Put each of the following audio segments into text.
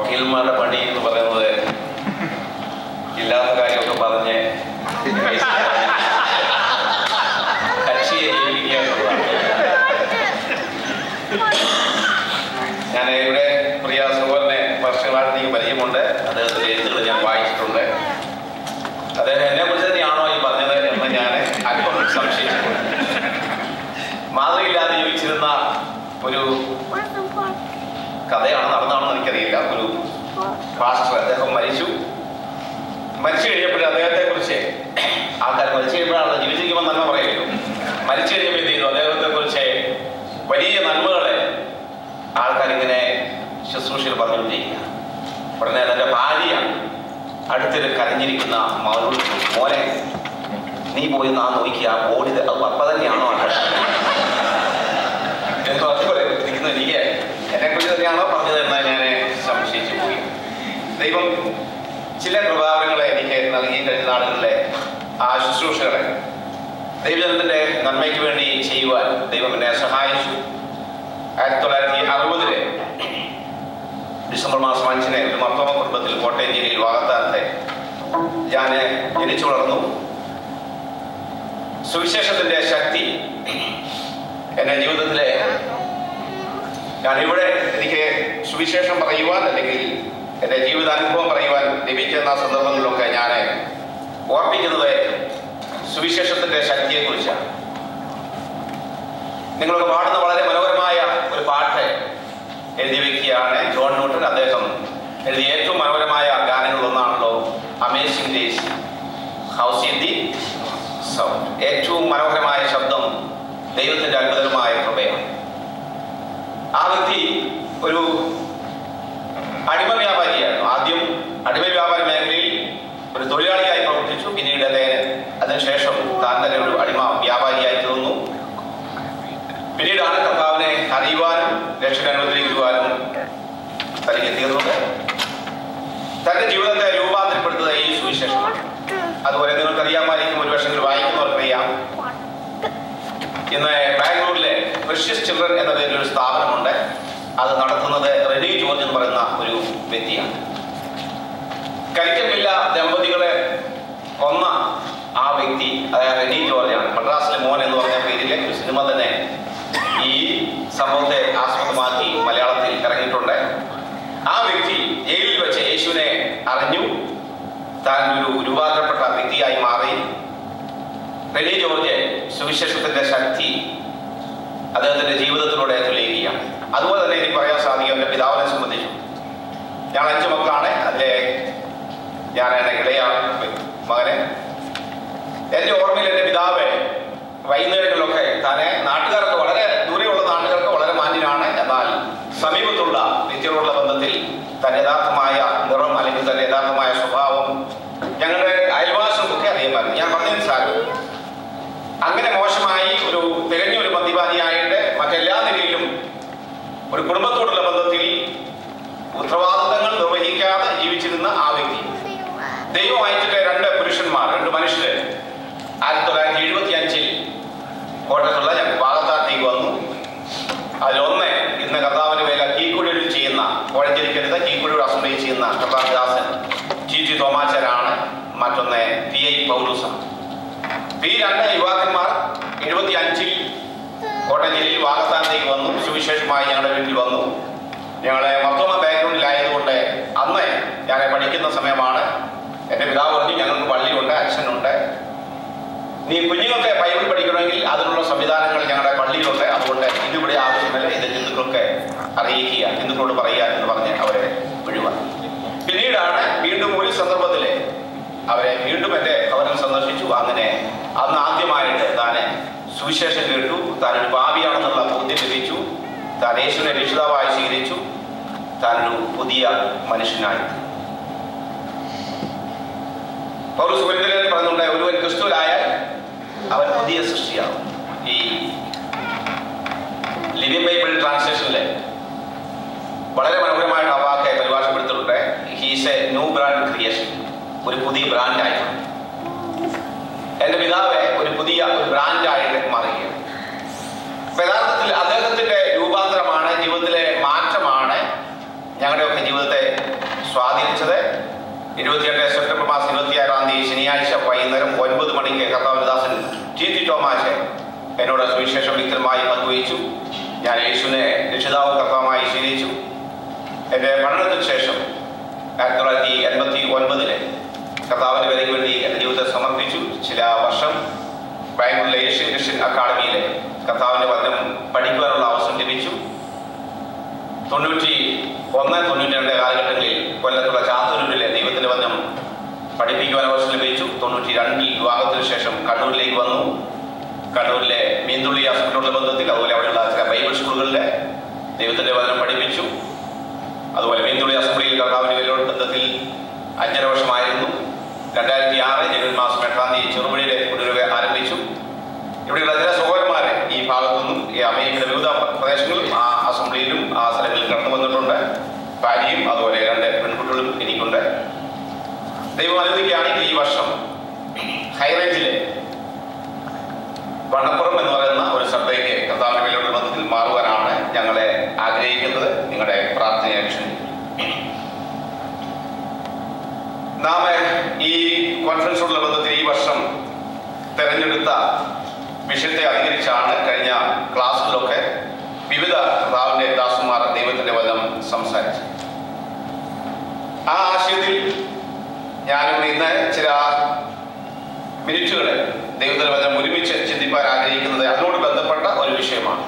വക്കീൽമാരുടെ പണി എന്ന് പറയുന്നത് ഇല്ലാത്ത കാര്യമൊക്കെ പറഞ്ഞ് കക്ഷിയെ ജയിപ്പിക്കുക എന്നുള്ളതാണ് ഞാൻ ഇവിടെ പ്രിയ സുഹറിനെ വർഷങ്ങളായിട്ട് എനിക്ക് പരിചയമുണ്ട് അദ്ദേഹത്തിന്റെ എഴുത്തുകൾ ഞാൻ വായിച്ചിട്ടുണ്ട് അദ്ദേഹം എന്നെ കുറിച്ച് തന്നെയാണോ ഈ പറഞ്ഞത് എന്ന് ഞാൻ അല്പം സംശയിച്ചിട്ടുണ്ട് മാതൃയില്ലാതെ ജീവിച്ചിരുന്ന ഒരു കഥയാണ് നടന്നതാണെന്ന് എനിക്കറിയില്ല ഒരു പാസ്റ്റർ അദ്ദേഹം മരിച്ചു മരിച്ചു കഴിഞ്ഞപ്പോൾ അദ്ദേഹത്തെ കുറിച്ച് ആൾക്കാർ മരിച്ചു കഴിയുമ്പോഴാണ് ജീവിച്ചിരിക്കുമ്പോൾ നന്മ പറയുമല്ലോ മരിച്ചു കഴിഞ്ഞപ്പോൾ എന്ത് ചെയ്തു അദ്ദേഹത്തെ കുറിച്ച് വലിയ നന്മകളെ ആൾക്കാരിങ്ങനെ ശുശ്രൂഷയിൽ പറഞ്ഞുകൊണ്ടിരിക്കുക ഉടനെ തന്റെ ഭാര്യ അടുത്തൊരു കരഞ്ഞിരിക്കുന്ന മകളോട് ചോദിച്ചു, മോനെ നീ പോയി നാ നോക്കിയ ആ ബോഡി അപ്പ തന്നെയാണോ ആ കിടക്കുന്നത്?" എന്ന് അതുപോലെ ഇരിക്കുന്ന എനിക്ക് എന്നെ കുറിച്ച് തന്നെയാണോ പറഞ്ഞത് എന്ന് ഞാൻ സംശയിച്ചു പോയി ദൈവം ചില പ്രഭാവങ്ങളെ എനിക്ക് നൽകി കഴിഞ്ഞ നാളുകളിലെ ആ ശുശ്രൂഷകളെ ദൈവജനത്തിന്റെ നന്മയ്ക്ക് വേണ്ടി ചെയ്യുവാൻ ദൈവം എന്നെ സഹായിച്ചു ആയിരത്തി തൊള്ളായിരത്തി അറുപതില് ഡിസംബർ മാസം അഞ്ചിന് ഒരു മർത്തോമ കുടുംബത്തിൽ കോട്ടയം ജില്ലയിൽ വാഗത്താനത്തെ ഞാൻ ജനിച്ചു വളർന്നു സുവിശേഷത്തിന്റെ ശക്തി എൻ്റെ ജീവിതത്തിലെ ഞാൻ ഇവിടെ എനിക്ക് സുവിശേഷം പറയുവാൻ അല്ലെങ്കിൽ എൻ്റെ ജീവിതാനുഭവം പറയുവാൻ ലഭിക്കുന്ന സന്ദർഭങ്ങളിലൊക്കെ ഞാൻ ഓർപ്പിക്കുന്നത് സുവിശേഷത്തിന്റെ ശക്തിയെക്കുറിച്ചാണ് നിങ്ങളൊക്കെ പാടുന്ന വളരെ മനോഹരമായ ഒരു പാട്ട് എഴുതി വെക്കുകയാണ് ജോൺ ന്യൂട്ടൻ അദ്ദേഹം എഴുതിയ ഏറ്റവും മനോഹരമായ ഗാനങ്ങളൊന്നാണല്ലോ amazing days house in the sound ഏറ്റവും മനോഹരമായ ശബ്ദം ദൈവത്തിന്റെ അത്ഭുതകരമായ കൃപയാണ് ആ വ്യക്തി ഒരു അടിമ വ്യാപാരിയായിരുന്നു ആദ്യം അടിമ വ്യാപാര മേഖലയിൽ ഒരു തൊഴിലാളിയായി പ്രവർത്തിച്ചു പിന്നീട് അദ്ദേഹം അതിനുശേഷം താൻ തന്നെ ഒരു അടിമ വ്യാപാരിയായി തീർന്നു പിന്നീടാണ് കർത്താവിനെ അറിയുവാനും രക്ഷകൻ അനുവദിക്കുവാനും തനിക്ക് തീർന്നത് തന്റെ ജീവിതത്തെ രൂപാന്തരപ്പെടുത്തുന്നത് ഈ സുവിശേഷമാണ് അതുപോലെ നിങ്ങൾക്കറിയാമായിരിക്കും ഒരു വർഷങ്ങൾ വായിക്കുന്നവർക്കറിയാം ഇന്ന് ബാംഗ്ലൂരിലെ പ്രഷ്യസ് ചിൽഡ്രൻ എന്ന പേരിൽ ഒരു സ്ഥാപനമുണ്ട് അത് നടത്തുന്നത് റെഡി ജോർജ് എന്ന് പറയുന്ന ഒരു വ്യക്തിയാണ് കരിക്കമില്ല ദമ്പതികളെ കൊന്ന ആ വ്യക്തി അതായത് റെഡി ജോർജാണ് മദ്രാസിലെ മോൻ എന്ന് പറഞ്ഞ പേരിലെ ഒരു സിനിമ തന്നെ ഈ സംഭവത്തെ ആസ്പദമാക്കി മലയാളത്തിൽ ഇറങ്ങിയിട്ടുണ്ട് ആ വ്യക്തി ജയിലിൽ വെച്ച് യേശുവിനെ അറിഞ്ഞു താൻ ഒരു രൂപാന്തരപ്പെട്ട വ്യക്തിയായി മാറി റെനി ജോർജ് സുവിശേഷത്തിന്റെ ശക്തി അദ്ദേഹത്തിന്റെ ജീവിതത്തിലൂടെ തെളിയുകയാണ് അതുപോലെ തന്നെ എനിക്ക് പറയാൻ സാധിക്കും എൻ്റെ പിതാവിനെ സംബന്ധിച്ചു ഞാൻ അഞ്ച് മക്കളാണ് അതിലെ ഞാൻ എൻ്റെ ഇളയ മകനെ എൻ്റെ ഓർമ്മയിൽ എൻ്റെ പിതാവ് വൈകുന്നേരങ്ങളിലൊക്കെ താനെ നാട്ടുകാർക്ക് വളരെ ദൂരെയുള്ള നാട്ടുകാർക്ക് വളരെ മാന്യനാണ് എന്നാൽ സമീപത്തുള്ള വ്യക്തികളോടുള്ള ബന്ധത്തിൽ തന്റെ യഥാർത്ഥമായ നിറം അല്ലെങ്കിൽ തന്റെ യഥാർത്ഥമായ സ്വഭാവം ഞങ്ങളുടെ അയൽവാസികൾക്കൊക്കെ അറിയാമായിരുന്നു ഞാൻ പറഞ്ഞതിന് സാരം അങ്ങനെ മോശമായി ഒരു തികഞ്ഞ ഒരു മദ്യപാനിയായിട്ട് മറ്റെല്ലാ നിലയിലും ഒരു കുടുംബത്തോടുള്ള ബന്ധത്തിൽ ഉത്തരവാദിത്തങ്ങൾ നിർവഹിക്കാതെ ജീവിച്ചിരുന്ന ആ വ്യക്തി ദൈവം അയച്ചിട്ട് രണ്ട് പുരുഷന്മാർ രണ്ട് മനുഷ്യര് ആയിരത്തി തൊള്ളായിരത്തി എഴുപത്തി അഞ്ചിൽ കോട്ടയത്തുള്ള ഞങ്ങൾ ഭാഗത്താത്തേക്ക് വന്നു അതിലൊന്ന് ഇന്ന് കർത്താവിന്റെ വേല കീക്കുഴിയിൽ ചെയ്യുന്ന കോഴഞ്ചേരിക്കടുത്ത് കീക്കുഴിയുടെ അസംബ്ലിയിൽ ചെയ്യുന്ന കർത്താവിദാസൻ ടി ടി തോമാച്ചനാണ് മറ്റൊന്ന് പി ഐ പൗലൂസാണ് ഈ രണ്ട് യുവാക്കന്മാർ എഴുപത്തി അഞ്ചിൽ കോട്ടയം ജില്ലയിൽ വാഗസ്ഥാനത്തേക്ക് വന്നു സുവിശേഷമായി ഞങ്ങളുടെ വീട്ടിൽ വന്നു ഞങ്ങളെ മർത്തോമ ബാക്ക്ഗ്രൗണ്ടിലായതുകൊണ്ട് അന്ന് ഞാൻ പഠിക്കുന്ന സമയമാണ് എൻ്റെ പിതാവ് പറഞ്ഞു ഞങ്ങൾക്ക് പള്ളിയുണ്ട് അച്ഛനുണ്ട് നീ കുഞ്ഞുങ്ങൾക്ക് ബൈബിൾ പഠിക്കണമെങ്കിൽ അതിനുള്ള സംവിധാനങ്ങൾ ഞങ്ങളുടെ പള്ളിയിലുണ്ട് അതുകൊണ്ട് ഇതിവിടെ ആവശ്യമില്ല ഇത് ഹിന്ദുക്കൾക്ക് അറിയിക്കുക ഹിന്ദുക്കളോട് പറയുക എന്ന് പറഞ്ഞ് അവരെ ഒഴിവാക്കി പിന്നീടാണ് വീണ്ടും ഒരു സന്ദർഭത്തിൽ അവരെ വീണ്ടും എൻ്റെ ഭവനം സന്ദർശിച്ചു അങ്ങനെ അന്ന് ആദ്യമായിട്ട് താൻ സുവിശേഷം കേട്ടു താൻ ഒരു പാപിയാണെന്നുള്ള ബോധ്യം ലഭിച്ചു താൻ യേശുവിനെ രക്ഷിതാവായി സ്വീകരിച്ചു താനൊരു പുതിയ മനുഷ്യനായി പൗരസ് കൊരിന്ത്യരിൽ പറയുന്നുണ്ട് ഒരുവൻ ക്രിസ്തുവിലായാൽ അവൻ പുതിയ സൃഷ്ടിയാവും ഈ ലിവിംഗ് ബൈബിൾ ട്രാൻസ്ലേഷനിലെ വളരെ മനോഹരമായിട്ട് ആ വാക്ക് പരിഭാഷപ്പെടുത്തിയിട്ടുണ്ട് he's a new brand creation ഒരു പുതിയ ബ്രാൻഡായിട്ടുണ്ട് എൻ്റെ പിതാവ് ഒരു പുതിയ ഒരു ബ്രാൻഡായിട്ട് മാറുകയാണ് അപ്പൊ യഥാർത്ഥത്തിൽ അദ്ദേഹത്തിന്റെ രൂപാന്തരമാണ് ജീവിതത്തിലെ മാറ്റമാണ് ഞങ്ങളുടെയൊക്കെ ജീവിതത്തെ സ്വാധീനിച്ചത് ഇരുപത്തിയെട്ട് സെപ്റ്റംബർ മാസം ഇരുപത്തിയാറാം തീയതി ശനിയാഴ്ച വൈകുന്നേരം ഒൻപത് മണിക്ക് കർത്താവിദാസൻ ടി ടി ടോമാശ് എന്നോട് സുവിശേഷം വ്യക്തമായി പങ്കുവച്ചു ഞാൻ യേശുവിനെ രക്ഷിതാവും കർത്താവുമായി സ്വീകരിച്ചു എൻ്റെ പഠനത്തിന് ശേഷം ആയിരത്തി തൊള്ളായിരത്തി എൺപത്തി ഒൻപതില് കർത്താവിൻ്റെ വിലയ്ക്ക് വേണ്ടി എൻ്റെ ജീവിതത്തെ സമർപ്പിച്ചു ചില വർഷം ബാംഗ്ലൂരിലെ ഏഷ്യൻ ക്രിസ്ത്യൻ അക്കാഡമിയിലെ കർത്താവിൻ്റെ വചനം പഠിക്കുവാനുള്ള അവസരം ലഭിച്ചു തൊണ്ണൂറ്റി ഒന്ന് തൊണ്ണൂറ്റി രണ്ട് കാലഘട്ടങ്ങളിൽ കൊല്ലത്തുള്ള ചാത്തൂരിലെ ദൈവത്തിൻ്റെ വചനം പഠിപ്പിക്കുവാൻ അവസരം ലഭിച്ചു തൊണ്ണൂറ്റി രണ്ടിൽ വിവാഹത്തിന് ശേഷം കണ്ണൂരിലേക്ക് വന്നു കണ്ണൂരിലെ മീന്തുള്ളി ഹോസ്പിറ്റലുള്ള ബന്ധത്തിൽ അതുപോലെ അവിടെയുള്ള ചില ബൈബിൾ സ്കൂളുകളിലെ ദൈവത്തിൻ്റെ വചനം പഠിപ്പിച്ചു അതുപോലെ മീന്തുള്ളി അസംബ്ലിയിൽ കർത്താവിൻ്റെ വിലയോട് ബന്ധത്തിൽ അഞ്ചര വർഷമായിരുന്നു രണ്ടായിരത്തി ആറ് ജനുവരി മാസം എട്ടാം തീയതി ചെറുപുഴയിലെ കുടിരുക ആരംഭിച്ചു ഇവിടെയുള്ള ചില സഹോദരന്മാരെ ഈ ഭാഗത്തുനിന്നും ഈ അമേരിക്കയുടെ വിവിധ പ്രദേശങ്ങളിലും ആ അസംബ്ലിയിലും ആ സ്ഥലങ്ങളിൽ കടന്നു വന്നിട്ടുണ്ട് ഭാര്യയും അതുപോലെ രണ്ട് പെൺകുട്ടികളും എനിക്കുണ്ട് ദൈവം അനുവദിക്കുകയാണെങ്കിൽ ഈ വർഷം ഹൈറേഞ്ചിലെ വണ്ണപ്പുറം എന്ന് പറയുന്ന ഒരു സ്ഥലത്തേക്ക് കർത്താവിന്റെ വിലയുടെ ബന്ധത്തിൽ മാറുവാനാണ് ഞങ്ങളെ ആഗ്രഹിക്കുന്നത് നിങ്ങളുടെ പ്രാർത്ഥനയെ ക്ഷണിക്കുന്നു നാം ഈ കോൺഫറൻസോടുള്ള ബന്ധത്തിൽ ഈ വർഷം തെരഞ്ഞെടുത്ത വിഷയത്തെ അധികരിച്ചാണ് കഴിഞ്ഞ ക്ലാസ്സുകളിലൊക്കെ വിവിധ കർത്താവിന്റെ ദാസന്മാർ ദൈവത്തിന്റെ വചനം സംസാരിച്ചു ആ ആശയത്തിൽ ഞാനിവിടെ ഇന്ന് ചില മിനിറ്റുകൾ ദൈവത്തിന്റെ വചനം ഒരുമിച്ച് ചിന്തിപ്പാൻ ആഗ്രഹിക്കുന്നത് അതിനോട് ബന്ധപ്പെട്ട ഒരു വിഷയമാണ്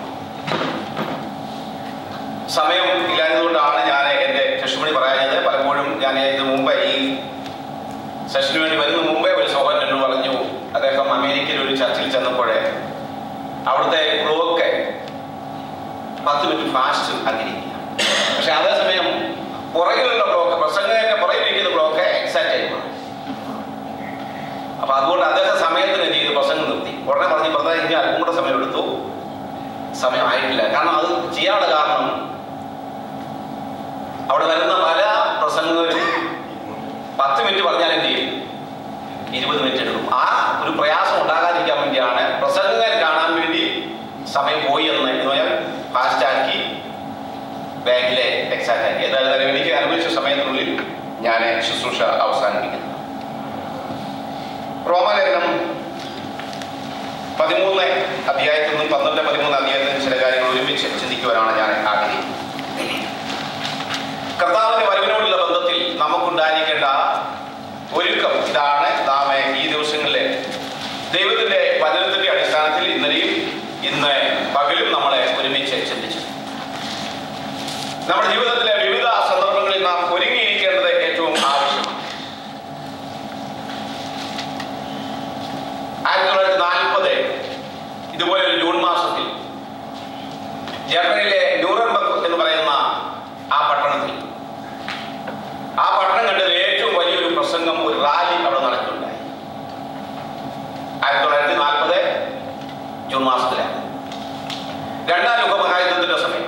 സമയം ഇല്ലാത്തതുകൊണ്ടാണ് ഞാൻ എൻ്റെ കൃഷ്ണമണി പറയാഞ്ഞത് പലപ്പോഴും ഞാൻ ഇത് മുമ്പ് ഈ സെഷന് വേണ്ടി വരുന്ന മുമ്പേ ഒരു സഹോദരൻ എന്നോട് പറഞ്ഞു അദ്ദേഹം അമേരിക്കയിൽ ഒരു ചർച്ചിൽ ചെന്നപ്പോഴേ അവിടുത്തെ ക്ലോക്ക് പത്ത് മിനിറ്റ് ഫാസ്റ്റ് ആക്കിയിരിക്കുക പക്ഷെ അതേസമയം പുറകിലുള്ള ക്ലോക്ക് പ്രസംഗത്തിന്റെ പുറകിലിരിക്കുന്ന ക്ലോക്ക് എക്സാക്ട് ആയിരുന്നു അപ്പൊ അതുകൊണ്ട് അദ്ദേഹം സമയത്തിന് എന്ത് ചെയ്തു പ്രസംഗം നിർത്തി ഉടനെ പറഞ്ഞ് പറഞ്ഞാൽ എനിക്ക് അല്പം കൂടെ സമയം എടുത്തു സമയമായിട്ടില്ല കാരണം അത് ചെയ്യാനുള്ള കാരണം അവിടെ വരുന്ന പല പ്രസംഗങ്ങളും പത്ത് മിനിറ്റ് പറഞ്ഞാൽ എന്ത് ചെയ്യും ഇരുപത് മിനിറ്റ് എടുക്കും ആ ഒരു പ്രയാസം ഉണ്ടാകാതിരിക്കാൻ വേണ്ടിയാണ് പ്രസംഗങ്ങൾ കാണാൻ വേണ്ടി സമയം പോയി എന്ന് എന്ന് പറഞ്ഞാൽ ഫാസ്റ്റ് ആക്കി ബാങ്കിലെ എക്സാക്ട് ആക്കി ഏതായാലും എനിക്ക് അനുഭവിച്ച സമയത്തിനുള്ളിൽ ഞാൻ ശുശ്രൂഷ അവസാനിപ്പിക്കുന്നു റോമാലേഖനം പതിമൂന്ന് അധ്യായത്തിൽ നിന്നും പന്ത്രണ്ട് പതിമൂന്ന് അധ്യായത്തിൽ ചില കാര്യങ്ങൾ ഒരുമിച്ച് ചിന്തിക്കുവാനാണ് ഞാൻ ആഗ്രഹിക്കുന്നത് കർത്താവിന്റെ വരവിനോടുള്ള ബന്ധത്തിൽ നമുക്കുണ്ടായിരിക്കേണ്ട ഒരുക്കം ഇതാണ് നാം ഈ ദിവസങ്ങളിലെ ദൈവത്തിന്റെ വചനത്തിന്റെ അടിസ്ഥാനത്തിൽ ഇന്നലെയും ഇന്ന് പകലും നമ്മളെ ഒരുമിച്ച് ചിന്തിച്ചു നമ്മുടെ ജീവിതത്തിലെ വിവിധ സന്ദർഭങ്ങളിൽ നാം ഒരുങ്ങിയിരിക്കേണ്ടത് ഏറ്റവും ആവശ്യമാണ് ആയിരത്തി തൊള്ളായിരത്തി നാൽപ്പത് ഇതുപോലെ ഒരു ജൂൺ മാസത്തിൽ ജർമ്മനിയിലെ ന്യൂറംബർഗ് എന്ന് പറയുന്ന ആ പട്ടണത്തിൽ ആ പട്ടണം കണ്ടത് ഏറ്റവും വലിയൊരു പ്രസംഗം ഒരു റാലി അവിടെ നടക്കുന്നുണ്ടായി ആയിരത്തി തൊള്ളായിരത്തി നാൽപ്പത് ജൂൺ മാസത്തിലാണ് രണ്ടാം ലോകമഹായുദ്ധത്തിന്റെ സമയം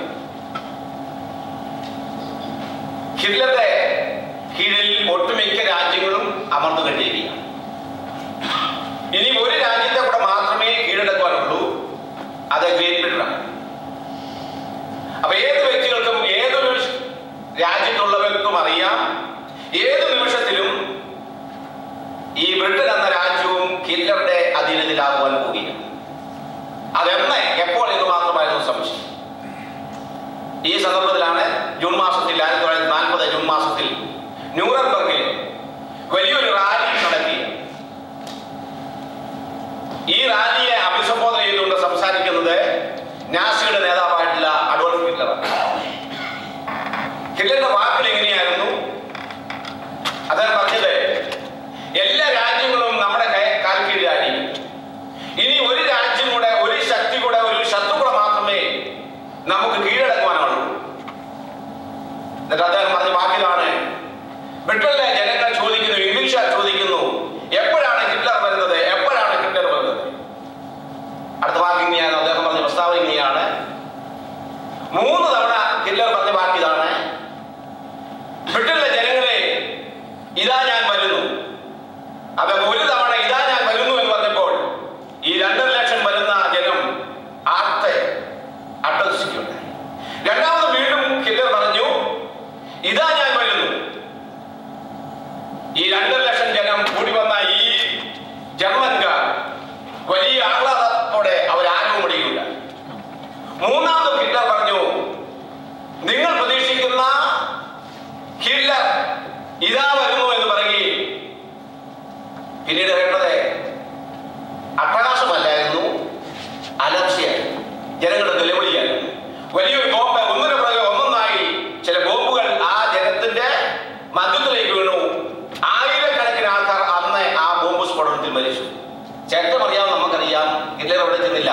ഹിറ്റ്ലറുടെ കീഴിൽ ഒട്ടുമിക്ക രാജ്യങ്ങളും അമർന്നു കഴിഞ്ഞിരിക്കുകയാണ് ഇനി ഒരു രാജ്യത്തെ കൂടെ മാത്രമേ കീഴടക്കുവാനുള്ളൂ അത് ഗ്രേറ്റ് ബ്രിട്ടനാണ് അപ്പൊ ഏത് വ്യക്തികൾക്കും ഏതൊരു രാജ്യത്തുള്ളവർക്കും അറിയാം ഏത് നിമിഷത്തിലും ഈ ബ്രിട്ടൻ എന്ന രാജ്യവും ഹിറ്റ്ലറുടെ അധീനതയിലാകുവാൻ പോവുകയാണ് അതെന്ന് എപ്പോൾ എന്ന് മാത്രമായിരുന്നു സംശയം ഈ സന്ദർഭത്തിലാണ് ജൂൺ മാസത്തിൽ ആയിരത്തി തൊള്ളായിരത്തി നാൽപ്പത് ജൂൺ മാസത്തിൽ ന്യൂറംബർഗിൽ വലിയൊരു റാലി നടത്തി ഈ റാലിയെ അഭിസംബോധന ചെയ്തുകൊണ്ട് സംസാരിക്കുന്നത് നാസിയുടെ നേതാവായിട്ടുള്ള അഡോൾഫ് ഹിറ്റ്ലറാണ് ഹിറ്റ്ലറുടെ വാക്കുകൾ എങ്ങനെയായിരുന്നു അദ്ദേഹം പറഞ്ഞത് എല്ലാ രാജ്യങ്ങളും നമ്മുടെ കൈ- കാൽ കീഴിലായിരിക്കും ഇനി ഒരു രാജ്യം കൂടെ ഒരു ശക്തി കൂടെ ഒരു ശത്രു കൂടെ മാത്രമേ നമുക്ക് കീഴടക്കുവാനുള്ളൂ എന്നിട്ട് അദ്ദേഹം പറഞ്ഞ വാക്കിലാണ് ബ്രിട്ടനിലെ ജനങ്ങൾ ചോദിക്കുന്നു ഇംഗ്ലീഷുകാർ ചോദിക്കുന്നു എപ്പോഴാണ് ഹിറ്റ്ലർ വരുന്നത് എപ്പോഴാണ് ഹിറ്റ്ലർ വരുന്നത് അടുത്ത വാക്ക് ഇങ്ങനെയാണ് അദ്ദേഹം പറഞ്ഞ പ്രസ്താവന ഇങ്ങനെയാണ് മൂന്ന് തവണ ഹിറ്റ്ലർ പറഞ്ഞ വാക്ക് ഇതാണ് ബ്രിട്ടനിലെ ജനങ്ങളെ ഇതാ ഞാൻ വരുന്നു അത് ഒരു തവണ ഇതാ ഞാൻ വരുന്നു എന്ന് പറഞ്ഞപ്പോൾ ഈ രണ്ടര ലക്ഷം വരുന്ന ജനം ആർത്തെ അട്ടഹസിക്കുണ്ടായി രണ്ടാമത് വീണ്ടും ഹിറ്റ്ലർ പറഞ്ഞു ഇതാ ഞാൻ വരുന്നു ഈ രണ്ടര ലക്ഷം ജനം കൂടി വന്ന ഈ ജർമ്മൻകാർ വലിയ ആഹ്ലാദത്തോടെ അവരാരും മുടിയില്ല മൂന്നാമത് ഹിറ്റ്ലർ പറഞ്ഞു നിങ്ങൾ പ്രതീക്ഷിക്കുന്ന ഹിറ്റ്ലർ ഇതാ വരുന്നു എന്ന് പറയുകയും പിന്നീട് കേട്ടത് അട്ടഹാസമല്ലായിരുന്നു അലക്ഷ്യായിരുന്നു ജനങ്ങളുടെ നിലവിളിയായിരുന്നു വലിയൊരു ബോംബ് ഒന്നിനു പുറകെ ഒന്നൊന്നായി ചില ബോംബുകൾ ആ ജനത്തിന്റെ മധ്യത്തിലേക്ക് വീണു ആയിരക്കണക്കിന് ആൾക്കാർ അന്ന് ആ ബോംബ് സ്ഫോടനത്തിൽ മരിച്ചു ചരിത്രം അറിയാം നമുക്കറിയാം ഹിറ്റ്ലർ അവിടെ ചെന്നില്ല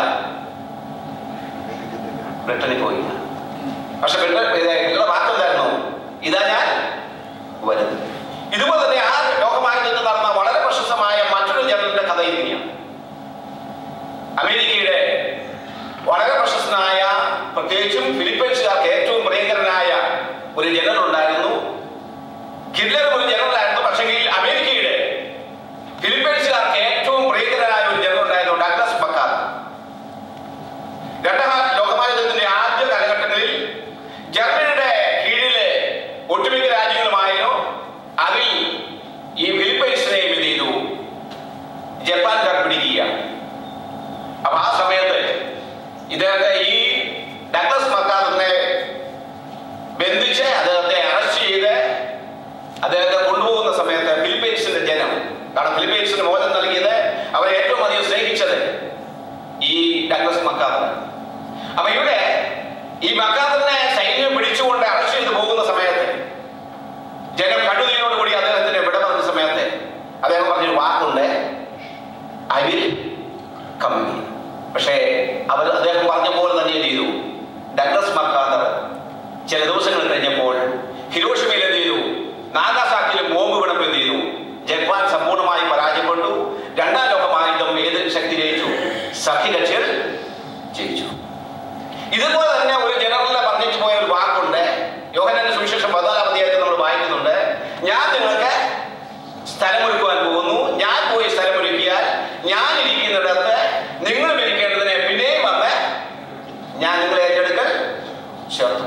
ബ്രിട്ടനിൽ പോയില്ല പക്ഷെ ബ്രിട്ടൻ ഹിറ്റ്ലർ വാക്ക് എന്തായിരുന്നു ഇതാ ഞാൻ വരുന്നത് ഇതുപോലെ തന്നെ ആ ലോകമായിട്ട് നടന്ന വളരെ പ്രശസ്തമായ മറ്റൊരു ജനറലിന്റെ കഥ ഇങ്ങനെയാണ് അമേരിക്കയുടെ വളരെ പ്രശസ്തനായ പ്രത്യേകിച്ചും ഫിലിപ്പൈൻസുകാർക്ക് ഏറ്റവും പ്രിയങ്കരനായ ഒരു ജനറൽ ഉണ്ടായിരുന്നു ഹിറ്റ്ലർ ഒരു ജനറൽ ആയിരുന്നു പക്ഷെങ്കിൽ അമേരിക്കയുടെ ഫിലിപ്പൈൻസുകാർക്ക് ഏറ്റവും പ്രിയങ്കരനായ ഒരു ജനറൽ ഉണ്ടായിരുന്നു ഡഗ്ലസ് ബക്കാർ രണ്ടാം ലോകമഹായുദ്ധത്തിന്റെ ആദ്യ കാലഘട്ടങ്ങളിൽ ജർമ്മനിയുടെ കീഴിലെ ഒട്ടുമിക്ക രാജ്യങ്ങളുമായിരുന്നു അതിൽ ഈ ഫിലിപ്പൈൻസിനെയും എന്ത് ചെയ്തു ജപ്പാൻകാർ പിടിക്കുകയാണ് അപ്പൊ ആ സമയത്ത് ഇദ്ദേഹത്തെ ഈ ഡഗ്ലസ് മക്കാറിനെ ബന്ധിച്ച് അദ്ദേഹത്തെ അറസ്റ്റ് ചെയ്ത് അദ്ദേഹത്തെ കൊണ്ടുപോകുന്ന സമയത്ത് ഫിലിപ്പൈൻസിന്റെ ജനം കാരണം ഫിലിപ്പൈൻസിന് മോചനം നൽകിയത് അവരെ ഏറ്റവും അധികം സ്നേഹിച്ചത് ഈ ഡഗ്ലസ് മക്കാറിന് അപ്പൊ ഇവിടെ ഈ മക്കാറിനെ സൈന്യം പിടിച്ചുകൊണ്ട് അറസ്റ്റ് ചെയ്ത് പോകുന്ന സമയത്ത് ജനം കടുതയോടുകൂടി അദ്ദേഹത്തിന് വിട പറഞ്ഞ സമയത്ത് അദ്ദേഹം പറഞ്ഞൊരു വാക്കുണ്ട് ഐ വിൽ കമ്പനി പക്ഷേ അവർ അദ്ദേഹം പറഞ്ഞ പോലെ തന്നെ എന്ത് ചെയ്തു ഡഗ്ലസ് മക്കാദർ ചില ദിവസങ്ങൾ കഴിഞ്ഞപ്പോൾ ഹിരോഷിമയിൽ എന്ത് ചെയ്തു നാഗാസാക്കിയിൽ ബോംബ് വിടപ്പ് എന്ത് ചെയ്തു ജപ്പാൻ സമ്പൂർണ്ണമായി പരാജയപ്പെട്ടു രണ്ടാം ലോകമായുധം ഏത് ശക്തി ജയിച്ചു സഖ്യകക്ഷികൾ ജയിച്ചു ഇതുപോലെ തന്നെ ഒരു ജനറലിനെ പറഞ്ഞിട്ട് പോയ ഒരു വാക്കുണ്ട് യോഹനന്റെ സുവിശേഷം പതിനാലാം അധ്യായത്തിൽ നമ്മൾ വായിക്കുന്നുണ്ട് ഞാൻ നിങ്ങൾക്ക് സ്ഥലമൊരുക്കുവാൻ പോകുന്നു ഞാൻ പോയി സ്ഥലമൊരുക്കിയാൽ ഞാൻ ഇരിക്കുന്നിടത്ത് നിങ്ങളും ഇരിക്കേണ്ടതിനെ പിന്നെയും വന്ന് ഞാൻ നിങ്ങളെ ഏറ്റെടുക്കൽ ചേർത്തു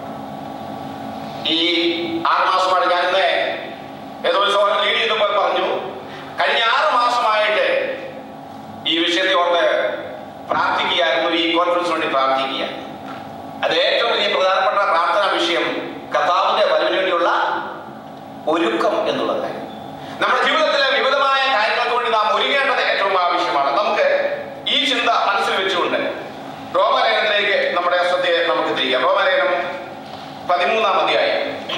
ഈ ആറ് മാസമാണ് ഞാൻ ഇന്ന് ഏതോ ഒരു സോഹൻ ലീഡ് ചെയ്തപ്പോൾ പറഞ്ഞു കഴിഞ്ഞ ആറ് മാസമായിട്ട് ഈ വിഷയത്തെ ഓർത്ത് പ്രാർത്ഥിക്കുകയായിരുന്നു ഈ കോൺഫറൻസിന് വേണ്ടി പ്രാർത്ഥിക്കുക അത് ഏറ്റവും വലിയ പ്രധാനപ്പെട്ട പ്രാർത്ഥനാ വിഷയം കർത്താവിന്റെ വരവിന് വേണ്ടിയുള്ള ഒരുക്കം എന്നുള്ളത് നമ്മുടെ ജീവിതത്തിലെ വിവിധമായ കാര്യങ്ങൾക്ക് വേണ്ടി നാം ഒരുങ്ങേണ്ടത് ഏറ്റവും ആവശ്യമാണ് നമുക്ക് ഈ ചിന്ത മനസ്സിൽ വെച്ചുകൊണ്ട് റോമലേഖനത്തിലേക്ക് നമ്മുടെ ശ്രദ്ധയെ നമുക്ക് തിരിക്കാം റോമലേഖനം പതിമൂന്നാം അധ്യായം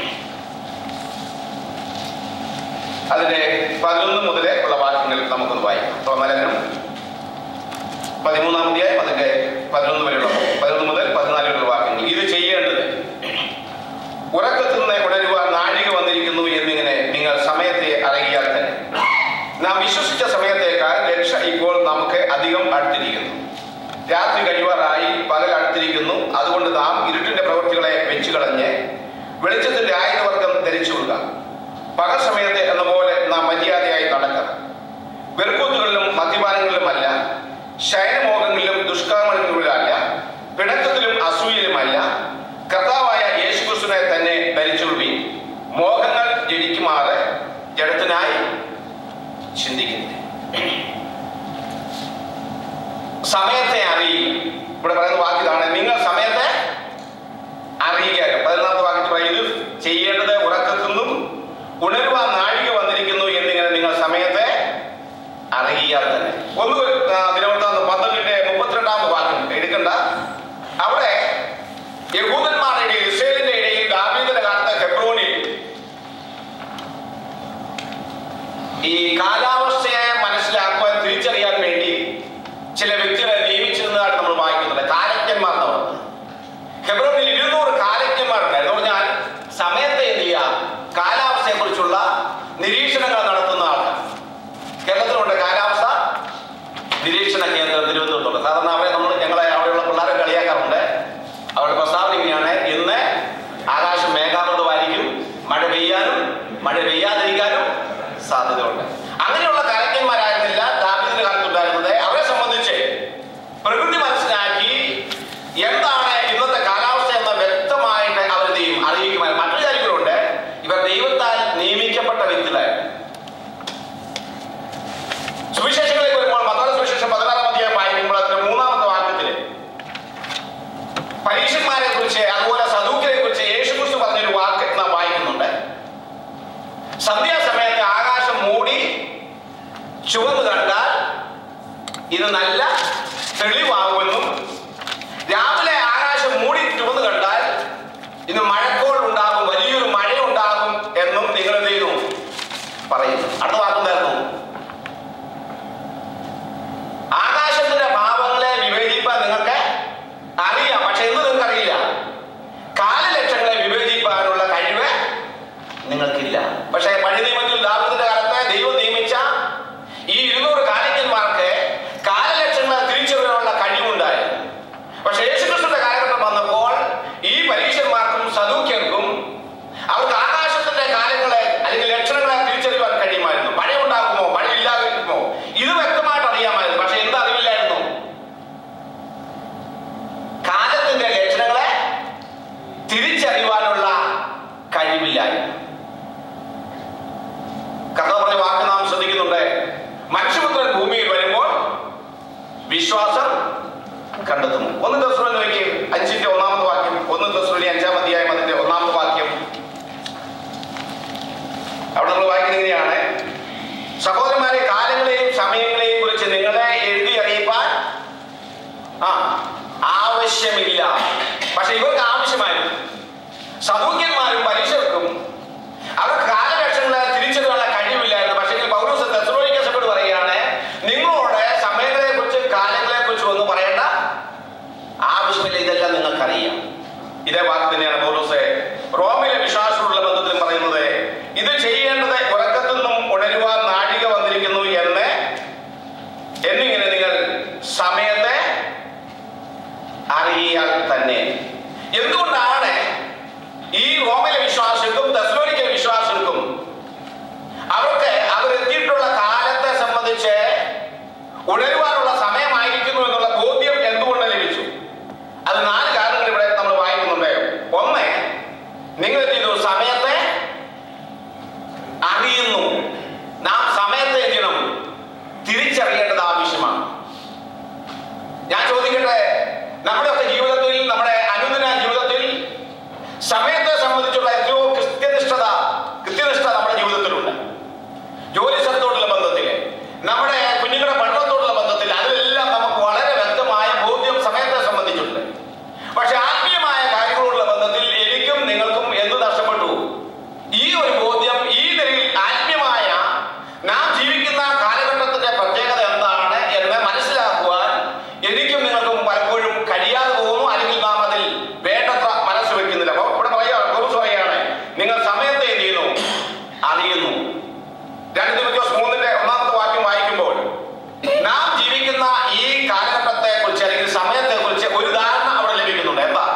അതിന്റെ പതിനൊന്ന് മുതലേ ഉള്ള വാക്യങ്ങൾ നമുക്കൊന്ന് വായിക്കാം റോമലേഖനം പതിമൂന്നാം അധ്യായം അതിന്റെ പതിനൊന്ന് വരെയുള്ള പതിനൊന്ന് മുതൽ പതിനാല് വരെയുള്ള വാക്യങ്ങൾ ഇത് ചെയ്യേണ്ടത് ഉറക്കത്തിൽ നിന്ന് ഉണരുവാൻ നാഴിക വന്നിരിക്കുന്നു എന്നിങ്ങനെ നിങ്ങൾ സമയത്തെ അറിയാൽ തന്നെ നാം വിശ്വസിച്ച സമയത്തേക്കാൾ രക്ഷ ഇപ്പോൾ നമുക്ക് അധികം അടുത്തിരിക്കുന്നു രാത്രി കഴിവാറായി പകൽ അടുത്തിരിക്കുന്നു അതുകൊണ്ട് നാം ഇരുട്ടിന്റെ പ്രവൃത്തികളെ വെച്ചു കളഞ്ഞ് വെളിച്ചത്തിന്റെ ആയുധവർഗം ധരിച്ചുകൊള്ളുക പകൽ സമയത്ത് എന്ന പോലെ നാം മര്യാദയായി നടക്കണം വെറുക്കൂത്തുകളിലും മദ്യപാനങ്ങളിലുമല്ല ശയനമോഹങ്ങളിലും ദുഷ്കർമ്മങ്ങളിലുമല്ല പിണക്കത്തിലും അസൂയയിലുമല്ല കർത്താവായ യേശുക്രിസ്തുവിനെ തന്നെ ധരിച്ചുകൊള്ളുകയും മോഹങ്ങൾ ജനിക്കുമാറ് ജഡത്തിനായി ചിന്തിക്കുന്നത് സമയത്തെ അറിയുക ഇവിടെ പറയുന്ന വാക്കിതാണ് നിങ്ങൾ സമയത്തെ അറിയുക പതിനൊന്നാമത്തെ വാക്യത്തിൽ പറയുന്നത് ചെയ്യേണ്ടത് ഉറക്കത്തുനിന്നും ഉണരുവാൻ നാഴിക വന്നിരിക്കുന്നു എന്നിങ്ങനെ നിങ്ങൾ സമയത്തെ അറിയാൽ തന്നെ ഒന്ന് ആ, ദിനവൃത്താന്തം പന്ത്രണ്ടിന്റെ മുപ്പത്തിരണ്ടാമത്തെ വാക്യം എടുക്കണ്ട അവിടെ യഹൂദന്മാരുടെ ഇടയിൽ ഇസ്രയേലിന്റെ ഇടയിൽ ദാവീദിന്റെ കാലത്ത് ഹെബ്രോനിൽ ഈ കാലാവസ്ഥയെ മനസ്സിലാക്കുവാൻ തിരിച്ചറിയാൻ വേണ്ടി ചില വ്യക്തികളെ നിയമിച്ചിരുന്നതായിട്ട് നമ്മൾ വായിക്കുന്നുണ്ട് കാലജ്ഞന്മാർ എന്ന് പറഞ്ഞത് ഹെബ്രോനിൽ ഇരുന്നൂറ് കാലജ്ഞന്മാരുണ്ടായിരുന്നു എന്ന് പറഞ്ഞാൽ സമയത്തെ എന്ത് ചെയ്യുക കാലാവസ്ഥയെ കുറിച്ചുള്ള നിരീക്ഷണങ്ങൾ നടത്തുന്ന ആൾക്കാർ കേരളത്തിലുണ്ട് കാലാവസ്ഥ നിരീക്ഷണ കേന്ദ്രം തിരുവനന്തപുരത്തുണ്ട് സാധാരണ അവരെ നമ്മൾ ഞങ്ങളെ അവിടെയുള്ള പിള്ളേരെ കളിയാക്കാറുണ്ട് അവരുടെ പ്രസ്താവന ഇങ്ങനെയാണ് ഇന്ന് ആകാശം മേഘാവൃതമായിരിക്കും മഴ പെയ്യാനും മഴ പെയ്യാതിരിക്കാനും സാധ്യതയുണ്ട് അങ്ങനെയുള്ള കലക്യന്മാരായിരുന്നില്ല ദാബിദിന്റെ കാലത്തുണ്ടായിരുന്നത് അവരെ സംബന്ധിച്ച് പ്രകൃതി മനസ്സിലാക്കി എന്താണ് ഇന്നത്തെ കാലാവസ്ഥ എന്ന വ്യക്തമായിട്ട് അവർ എന്ത് ചെയ്യും അറിയിക്കുമായിരുന്നു മറ്റൊരു കാര്യങ്ങളുണ്ട് ഇവർ ദൈവത്താൽ നിയമിക്കപ്പെട്ട വ്യക്തികളായിരുന്നു സന്ധ്യാസമയത്ത് ആകാശം മൂടി ചുവന്ന് കണ്ടാൽ ഇത് നല്ല തെളിവാകുമെന്നും രാവിലെ ആകാശം മൂടി ചുവന്ന് കണ്ടാൽ ഇന്ന് മഴക്കോൾ ഉണ്ടാകും വലിയൊരു മഴ ഉണ്ടാകും എന്നും നിങ്ങൾ എന്ത് ചെയ്തു പറയുന്നു അടുത്ത വാക്കുണ്ടായിരുന്നു ആകാശത്തിന്റെ ഭാവങ്ങളെ വിവേചിപ്പാൻ നിങ്ങൾക്ക് അറിയാം പക്ഷെ ഇന്ന് നിങ്ങൾക്ക് അറിയില്ല കാലലക്ഷങ്ങളെ വിവേചിപ്പാനുള്ള കഴിവ് നിങ്ങൾക്കില്ല പക്ഷേ പഴയ നിയമത്തിൽ ദാവീദിന്റെ കാലത്ത് ദൈവം നിയമിച്ച ഈ ഇരുന്നൂറ് കാലിക്കന്മാർക്ക് കാലലക്ഷങ്ങളെ തിരിച്ചറിയാനുള്ള കഴിവുണ്ടായിരുന്നു പക്ഷേ യേശുക്രിസ്തുവിന്റെ കാലഘട്ടം വന്നപ്പോൾ ഈ പരീക്ഷന്മാർക്കും സദൂക്യർക്കും അവർക്ക് ആകാശത്തിന്റെ കാലങ്ങളെ അല്ലെങ്കിൽ ലക്ഷണങ്ങളെ തിരിച്ചറിയാൻ കഴിയുമായിരുന്നു മഴ ഉണ്ടാകുമോ മഴ ഇല്ലാതിരിക്കുമോ ഇത് വ്യക്തമായിട്ട് അറിയാമായിരുന്നു പക്ഷെ എന്താ അറിവില്ലായിരുന്നു കാലത്തിന്റെ ലക്ഷണങ്ങളെ തിരിച്ചറിയുവാനുള്ള കഴിവില്ലായിരുന്നു കഥ പറഞ്ഞ വാക്ക് നാം ശ്രദ്ധിക്കുന്നുണ്ട് മനുഷ്യപുത്രൻ ഭൂമിയിൽ വരുമ്പോൾ വിശ്വാസം കണ്ടെത്തുന്നു ഒന്ന് ദസ്രോണി നോക്കി അഞ്ചിന്റെ ഒന്നാമത്തെ വാക്യം ഒന്ന് ദസ്രോണി അഞ്ചാം അധ്യായം അതിന്റെ ഒന്നാമത്തെ വാക്യം അവിടെ നമ്മൾ വായിക്കുന്നത് ഇങ്ങനെയാണ് സഹോദരന്മാരെ കാലങ്ങളെയും സമയങ്ങളെയും കുറിച്ച് നിങ്ങളെ എഴുതി അറിയിപ്പാൻ ആ ആവശ്യമില്ല പക്ഷെ ഇവർക്ക് ആവശ്യമായിരുന്നു സദൂക്യന്മാരും പരീക്ഷർക്കും അവർക്ക് കാലലക്ഷങ്ങളെ തിരിച്ചറിയാനുള്ള കഴിവില്ലായിരുന്നു പക്ഷേ പൗരസ് തെസ്ലോനിക്കസോട് പറയുകയാണ് നിങ്ങളോട് സമയങ്ങളെ കുറിച്ച് കാലങ്ങളെ കുറിച്ച് ഒന്നും പറയേണ്ട ആവശ്യമില്ല ഇതെല്ലാം നിങ്ങൾക്കറിയാം ഇതേ വാക്ക് തന്നെയാണ് പൗരൂസ് റോമിലെ വിശ്വാസമുള്ള ബന്ധത്തിൽ പറയുന്നത് ഇത് ചെയ്യേണ്ടത് ഉറക്കത്തിൽ നിന്നും ഉണരുവാൻ നാഴിക വന്നിരിക്കുന്നു എന്ന് എന്നിങ്ങനെ നിങ്ങൾ സമയത്തെ അറിയാൽ തന്നെ എന്തുകൊണ്ടാണ് ഈ റോമിലെ വിശ്വാസികൾക്കും തെസ്ലോനിക്കൽ വിശ്വാസികൾക്കും അവർക്ക് അവരെത്തിയിട്ടുള്ള കാലത്തെ സംബന്ധിച്ച് ഉണരുവാനുള്ള സമയമായിരിക്കുന്നു എന്നുള്ള ബോധ്യം എന്തുകൊണ്ട് ലഭിച്ചു അത് നാല് കാരണങ്ങൾ ഇവിടെ നമ്മൾ വായിക്കുന്നുണ്ട് ഒന്ന് നിങ്ങൾ എന്ത് ചെയ്തു സമയത്തെ അറിയുന്നു നാം സമയത്തെ എന്ത് ചെയ്യണം തിരിച്ചറിയേണ്ടത് ആവശ്യമാണ് ഞാൻ ചോദിക്കട്ടെ നമ്മുടെയൊക്കെ ജീവിതത്തിൽ നമ്മുടെ അനുദിന ജീവിതത്തിൽ സമയത്തെ സംബന്ധിച്ചുള്ള എത്രയോ കൃത്യനിഷ്ഠത കൃത്യനിഷ്ഠ നമ്മുടെ ജീവിതത്തിലുണ്ട് ജോലി സ്ഥലത്തോടുള്ള ബന്ധത്തിൽ നമ്മുടെ കുഞ്ഞുങ്ങളുടെ പഠനത്തോടുള്ള ബന്ധത്തിൽ അതിലെല്ലാം നമുക്ക് വളരെ വ്യക്തമായ ബോധ്യം സമയത്തെ സംബന്ധിച്ചുണ്ട് പക്ഷെ ആത്മീയമായ കാര്യങ്ങളോടുള്ള ബന്ധത്തിൽ എനിക്കും നിങ്ങൾക്കും എന്ത് നഷ്ടപ്പെട്ടു ഈ ഒരു ബോധ്യം ഈ നിലയിൽ ആത്മീയമായ നാം ജീവിക്കുന്ന കാലഘട്ടത്തിന്റെ പ്രത്യേകത എന്താണ് എന്ന് മനസ്സിലാക്കുവാൻ എനിക്കും നിങ്ങൾക്കും പലപ്പോഴും കഴിയാതെ പോകുന്നു അല്ലെങ്കിൽ നാം അതിൽ വേണ്ടത്ര മനസ്സ് വെക്കുന്നില്ല അപ്പൊ ഇവിടെ പറയാ കുറിച്ച് പറയാണ് നിങ്ങൾ സമയത്തെ എന്ത് ചെയ്യുന്നു അറിയുന്നു രണ്ട് ദിവസം മൂന്നിന്റെ ഒന്നാമത്തെ വാക്യം വായിക്കുമ്പോൾ നാം ജീവിക്കുന്ന ഈ കാലഘട്ടത്തെ കുറിച്ച് അല്ലെങ്കിൽ സമയത്തെ കുറിച്ച് ഒരു ധാരണ അവിടെ ലഭിക്കുന്നുണ്ട് എന്താ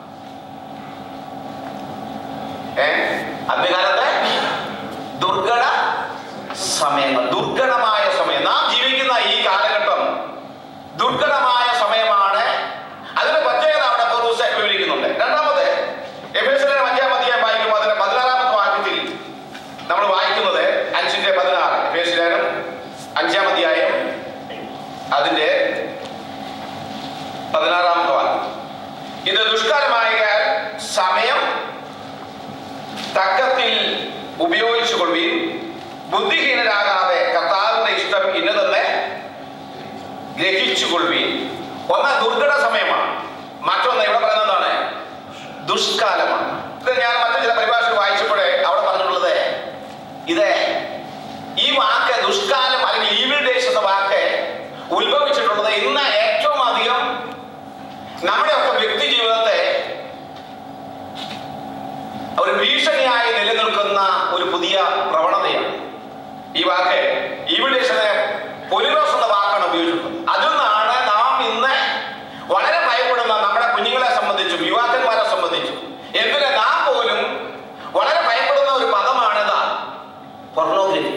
ഏ അന്ത്യകാലത്തെ ദുർഘട സമയങ്ങൾ ദുർഘടമായ സമയം നാം ജീവിക്കുന്ന ഈ കാലഘട്ടം ദുർഘടമായ സമയമാണ് അതിന്റെ പ്രത്യേകത അവിടെ പൗരൂസ് വിവരിക്കുന്നുണ്ട് രണ്ടാമത് എഫേസിലെ അഞ്ചാം അധ്യായം വായിക്കുമ്പോൾ അതിന്റെ പതിനാറാമത്തെ വാക്യത്തിൽ നമ്മൾ വായിക്കുന്നത് അഞ്ചിന്റെ പതിനാറ് എഫേസിലേനും അഞ്ചാം അധ്യായം അതിന്റെ പതിനാറാമത്തെ വാക്യം ഇത് ദുഷ്കരമായ സമയം തക്കത്തിൽ ഉപയോഗിച്ചു കൊള്ളുകയും ബുദ്ധിഹീനരാകാതെ കർത്താവിന്റെ ഇഷ്ടം ഇന്നതെന്ന് ഗ്രഹിച്ചു കൊള്ളുകയും ഒന്ന് ദുർഘട സമയമാണ് മറ്റൊന്ന് ഇവിടെ പറയുന്നതാണ് ദുഷ്കാലമാണ് ഇത് ഞാൻ മറ്റു ചില പരിഭാഷകൾ വായിച്ചപ്പോഴേ അവിടെ പറഞ്ഞിട്ടുള്ളത് ഇത് ഈ വാക്ക് ദുഷ്കാലം അല്ലെങ്കിൽ ഈവിൾ ഡേയ്സ് എന്ന വാക്ക് ഉത്ഭവിച്ചിട്ടുള്ളത് ഇന്ന് ഏറ്റവും അധികം നമ്മുടെ ഒക്കെ വ്യക്തി ജീവിതത്തെ ഒരു ഭീഷണിയായി നിലനിൽക്കുന്ന ഒരു പുതിയ പ്രവണതയാണ് ഈ വാക്ക് ഈവിഡേഷന് പൊലിറോസ് എന്ന വാക്കാണ് ഉപയോഗിച്ചിട്ടുള്ളത് അതിൽ നിന്നാണ് നാം ഇന്ന് വളരെ ഭയപ്പെടുന്ന നമ്മുടെ കുഞ്ഞുങ്ങളെ സംബന്ധിച്ചും യുവാക്കന്മാരെ സംബന്ധിച്ചും എന്തിന് നാം പോലും വളരെ ഭയപ്പെടുന്ന ഒരു പദമാണിതാ പൊർണോഗ്രഫി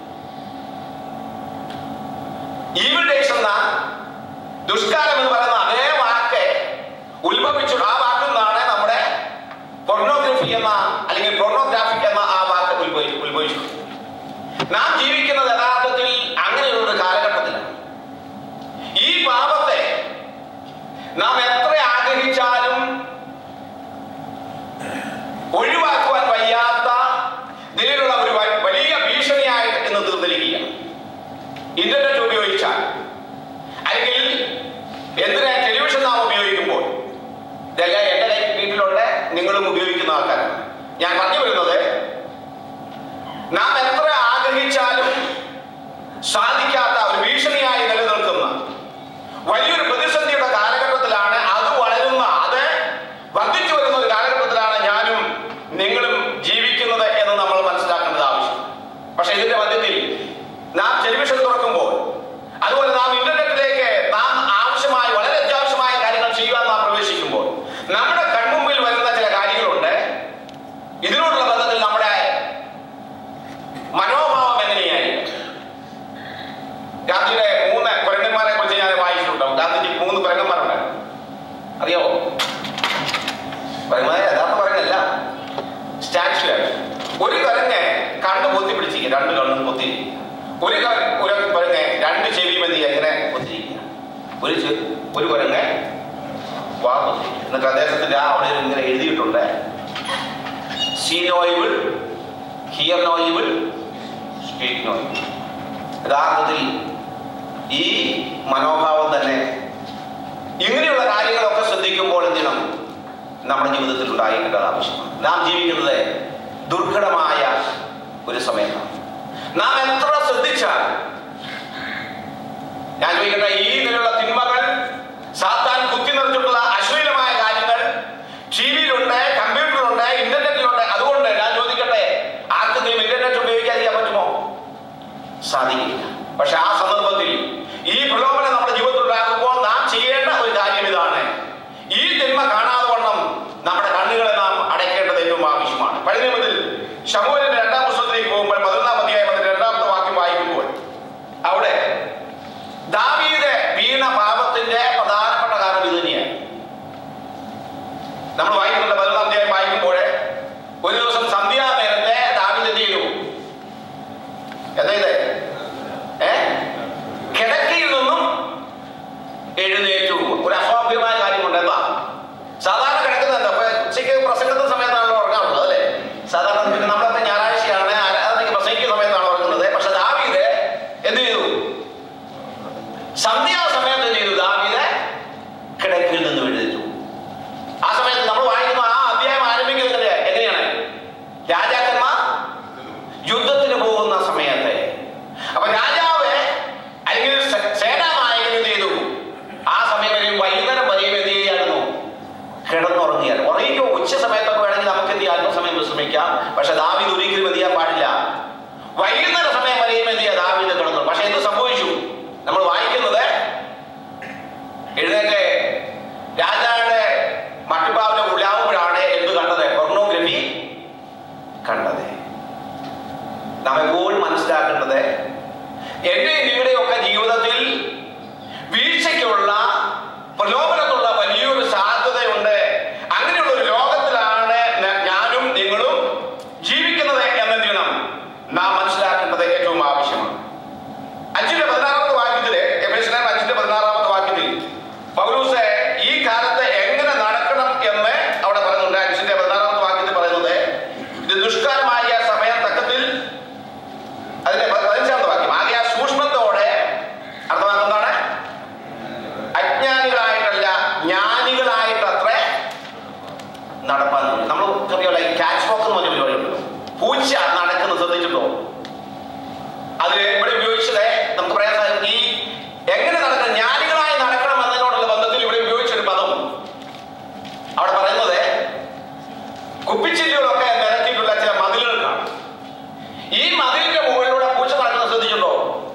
ഈവിൾ ഡേയ്സ് എന്ന ദുഷ്കാലം എന്ന് പറയുന്ന അതേ വാക്ക് ഉത്ഭവിച്ചു ആ വാക്കിൽ നിന്നാണ് നമ്മുടെ പൊർണോഗ്രഫി എന്ന അല്ലെങ്കിൽ പൊർണോഗ്രാഫിക് എന്ന ആ വാക്ക് ഉത്ഭവി ഉത്ഭവിച്ചു നാം ജീവിക്കുന്നത് യഥാർത്ഥത്തിൽ അങ്ങനെയുള്ള ഒരു കാലഘട്ടത്തിലാണ് ഈ പാപത്തെ നാം എത്ര ആഗ്രഹിച്ചാലും ഒഴിവാക്കുവാൻ വയ്യാത്ത നിലയിലുള്ള ഒരു വ- ഇന്റർനെറ്റ് ഉപയോഗിച്ചാൽ അല്ലെങ്കിൽ എന്തിനാ ടെലിവിഷൻ നാം ഉപയോഗിക്കുമ്പോൾ ഇതെല്ലാം എൻ്റെ കൈ വീട്ടിലുണ്ട് നിങ്ങളും ഉപയോഗിക്കുന്ന ആൾക്കാരാണ് ഞാൻ പറഞ്ഞു വരുന്നത് നാം എത്ര ആഗ്രഹിച്ചാലും സാധിക്കാത്ത ഒരു ഭീഷണിയായി നിലനിൽക്കുന്ന വലിയൊരു പ്രതിസന്ധിയുടെ കാലഘട്ടത്തിലാണ് അത് വളരുന്ന അത് വർദ്ധിച്ചു വരുന്ന ഒരു കാലഘട്ടത്തിലാണ് ഞാനും നിങ്ങളും ജീവിക്കുന്നത് എന്ന് നമ്മൾ മനസ്സിലാക്കേണ്ടത് ആവശ്യം പക്ഷെ ഇതിന്റെ മധ്യത്തിൽ നാം ടെലിവിഷൻ തുറക്കുമ്പോൾ അതുപോലെ നാം ഇന്റർനെറ്റിലേക്ക് നാം ആവശ്യമായ വളരെ അത്യാവശ്യമായ കാര്യങ്ങൾ ചെയ്യുവാൻ നാം പ്രവേശിക്കുമ്പോൾ നമ്മുടെ കൺമുമ്പിൽ വരുന്ന ചില കാര്യങ്ങളുണ്ട് ഇതിനോടുള്ള ബന്ധത്തിൽ നമ്മുടെ മനോഭാവം എങ്ങനെയായിരിക്കും ഗാന്ധിയുടെ മൂന്ന് കുരങ്ങന്മാരെ കുറിച്ച് ഞാൻ വായിച്ചിട്ടുണ്ടാവും ഗാന്ധിജിക്ക് മൂന്ന് കുരങ്ങന്മാരുണ്ട് അറിയാവോ കുരങ്ങന്മാരെ യഥാർത്ഥ കുരങ്ങല്ല സ്റ്റാച്യു ആണ് ഒരു കുരങ്ങ് കണ്ണ് പൊത്തി പിടിച്ചിരിക്കുക രണ്ട് കണ്ണും പൊത്തി ഒരു ക- ഒരു കുരങ്ങ് രണ്ട് ചെവി മതി ഇങ്ങനെ പൊത്തിരിക്കുക ഒരു ചെ- ഒരു കുരങ്ങ് വാ പൊത്തി എന്നിട്ട് അദ്ദേഹത്തിന്റെ ആ അവിടെ ഇങ്ങനെ എഴുതിയിട്ടുണ്ട് see no evil hear no evil speak no evil യഥാർത്ഥത്തിൽ ഈ മനോഭാവം തന്നെ ഇങ്ങനെയുള്ള കാര്യങ്ങളൊക്കെ ശ്രദ്ധിക്കുമ്പോൾ എന്ത് ചെയ്യണം നമ്മുടെ ജീവിതത്തിൽ ഉണ്ടായിരിക്കേണ്ടത് ആവശ്യമാണ് നാം ജീവിക്കുന്നത് ദുർഘടമായ ഒരു സമയത്താണ് നാം എത്ര ശ്രദ്ധിച്ചാൽ ഞാൻ ചോദിക്കട്ടെ ഈ നിലയുള്ള തിന്മകൾ സാത്താൻ കുത്തി നിറച്ചിട്ടുള്ള അശ്ലീലമായ കാര്യങ്ങൾ ടി വിയിലുണ്ട് കമ്പ്യൂട്ടറിലുണ്ട് ഇന്റർനെറ്റിലുണ്ട് അതുകൊണ്ട് ഞാൻ ചോദിക്കട്ടെ ആർക്കെങ്കിലും ഇന്റർനെറ്റ് ഉപയോഗിക്കാതിരിക്കാൻ പറ്റുമോ സാധിക്കില്ല പക്ഷെ ആ സന്ദർഭത്തിൽ ഈ പ്രലോഭനം നമ്മുടെ ജീവിതത്തിൽ ഉണ്ടാകുമ്പോൾ നാം ചെയ്യേണ്ട ഒരു കാര്യം ഇതാണ് ഈ തിന്മ കാണാതെ വണ്ണം നമ്മുടെ കണ്ണുകളെ നാം അടയ്ക്കേണ്ടത് ഏറ്റവും ആവശ്യമാണ് പഴയ നിയമത്തിൽ ശമൂലിന്റെ രണ്ടാം പുസ്തകത്തിലേക്ക് പോകുമ്പോൾ പതിനൊന്നാം അധ്യായം അതിന്റെ രണ്ടാമത്തെ വാക്യം വായിക്കുമ്പോൾ അവിടെ ദാവീദ് വീണ പാപത്തിന്റെ പ്രധാനപ്പെട്ട കാരണം ഇത് തന്നെയാണ് നമ്മൾ വായിക്കുന്നുണ്ട് പതിനൊന്നാം അധ്യായം വായിക്കുമ്പോൾ ഒരു ദിവസം സന്ധ്യാ നേരത്തെ ദാവീദ് എന്ത് ചെയ്തു എന്താ ഇത് ഏ കിടക്കയിൽ നിന്നും എഴുന്നേറ്റു ഒരു അസ്വാഭ്യമായ കാര്യമുണ്ട് എന്താ സാധാരണ കിടക്കുന്നത് എന്താ ഇപ്പൊ ഉച്ചയ്ക്ക് പ്രസംഗത്തിന്റെ സമയത്താണല്ലോ ഉറങ്ങാറുള്ളത് അല്ലേ സാധാരണ പിന്നെ നമ്മളൊക്കെ ഞായറാഴ്ചയാണ് ആരാധനയ്ക്ക് പ്രസംഗിക്കുന്ന സമയത്താണ് ഉറങ്ങുന്നത് പക്ഷെ ദാവീദ് എന്ത് ചെയ്തു സന്ധ്യാസമയത്ത് എന്ത് ചെയ്തു ദാവീദ് കിടക്കയിൽ നിന്ന് എഴുന്നേറ്റു ആ സമയത്ത് നമ്മൾ വായിക്കുന്ന ആ അധ്യായം ആരംഭിക്കുന്നത് എങ്ങനെയാണ് രാജാക്കന്മാർ യുദ്ധത്തിന് പോകുന്ന സമയത്ത് അപ്പൊ രാജാവ് അല്ലെങ്കിൽ സേ- സേനാനായകൻ എന്ത് ചെയ്തു ആ സമയം വരെയും വൈകുന്നേരം വരെയും എന്ത് ചെയ്യായിരുന്നു കിടന്നുറങ്ങിയാൽ ഉറങ്ങിക്കോ ഉച്ച സമയത്തൊക്കെ വേണമെങ്കിൽ നമുക്ക് എന്ത് ചെയ്യാം അല്പസമയം വിശ്രമിക്കാം പക്ഷെ ദാവീദ് ഒരിക്കലും എന്ത് ചെയ്യാൻ പാടില്ല വൈകുന്നേര സമയം വരെയും എന്ത് ചെയ്യാം ദാവീദ് കിടന്നു പക്ഷെ എന്ത് സംഭവിച്ചു നമ്മൾ വായിക്കുന്നത് എഴുന്നേറ്റ് രാജായുടെ മട്ടുപാവിലെ ഉലാവുമ്പോഴാണ് എന്ത് കണ്ടത് പൊർണോഗ്രഫി കണ്ടത് നാം എപ്പോഴും മനസ്സിലാക്കേണ്ടത് എൻ്റെ നിങ്ങളുടെയൊക്കെ ജീവിതത്തിൽ വീഴ്ചയ്ക്കുള്ള പ്രലോഭനത്തുള്ള വലിയൊരു സാധ്യതയുണ്ട് അങ്ങനെയുള്ള ഒരു ലോകത്തിലാണ് ന- ഞാനും നിങ്ങളും ജീവിക്കുന്നത് എന്ന് ചെയ്യണം നാം മനസ്സിലാക്കേണ്ടത് ഏറ്റവും ആവശ്യമാണ് അഞ്ചിന്റെ പതിനാറാമത്തെ വാക്യത്തില് എഫേസ്യർ അഞ്ചിന്റെ പതിനാറാമത്തെ വാക്യത്തിൽ പൗലൂസ് ഈ കാലത്ത് എങ്ങനെ നടക്കണം എന്ന് അവിടെ പറയുന്നുണ്ട് അഞ്ചിന്റെ പതിനാറാമത്തെ വാക്യത്തിൽ പറയുന്നത് ഇത് ദുഷ്കരമായ സമയം തക്കത്തിൽ അതിന്റെ പ- പതിനഞ്ചാമത്തെ വാക്യം ആകെ സൂക്ഷ്മത്തോടെ അർത്ഥമാക്കുന്നതാണ് അജ്ഞാനികളായിട്ടല്ല ജ്ഞാനികളായിട്ടത്രേ നടപ്പാൻ നമ്മൾ അറിയാമല്ലോ ഈ ക്യാച്ച് ബോക്സ് എന്ന് പറഞ്ഞ പരിപാടിയുണ്ടല്ലോ പൂച്ച നടക്കുന്നത് ശ്രദ്ധിച്ചിട്ടുണ്ടോ അത് ഇവിടെ ഉപയോഗിച്ചത് നമുക്ക് പറയാൻ സാധിക്കും ഈ എങ്ങനെ നടക്കണം ജ്ഞാനികളായി നടക്കണം എന്നതിനോടുള്ള ബന്ധത്തിൽ ഇവിടെ ഉപയോഗിച്ചൊരു പദം അവിടെ പറയുന്നത് കുപ്പിച്ചില്ലുകളൊക്കെ നിരത്തിയിട്ടുള്ള ചില മതിലുകൾക്കാണ് ഈ മതിലിന്റെ മുകളിലൂടെ പൂച്ച നടക്കുന്നത് ശ്രദ്ധിച്ചിട്ടുണ്ടോ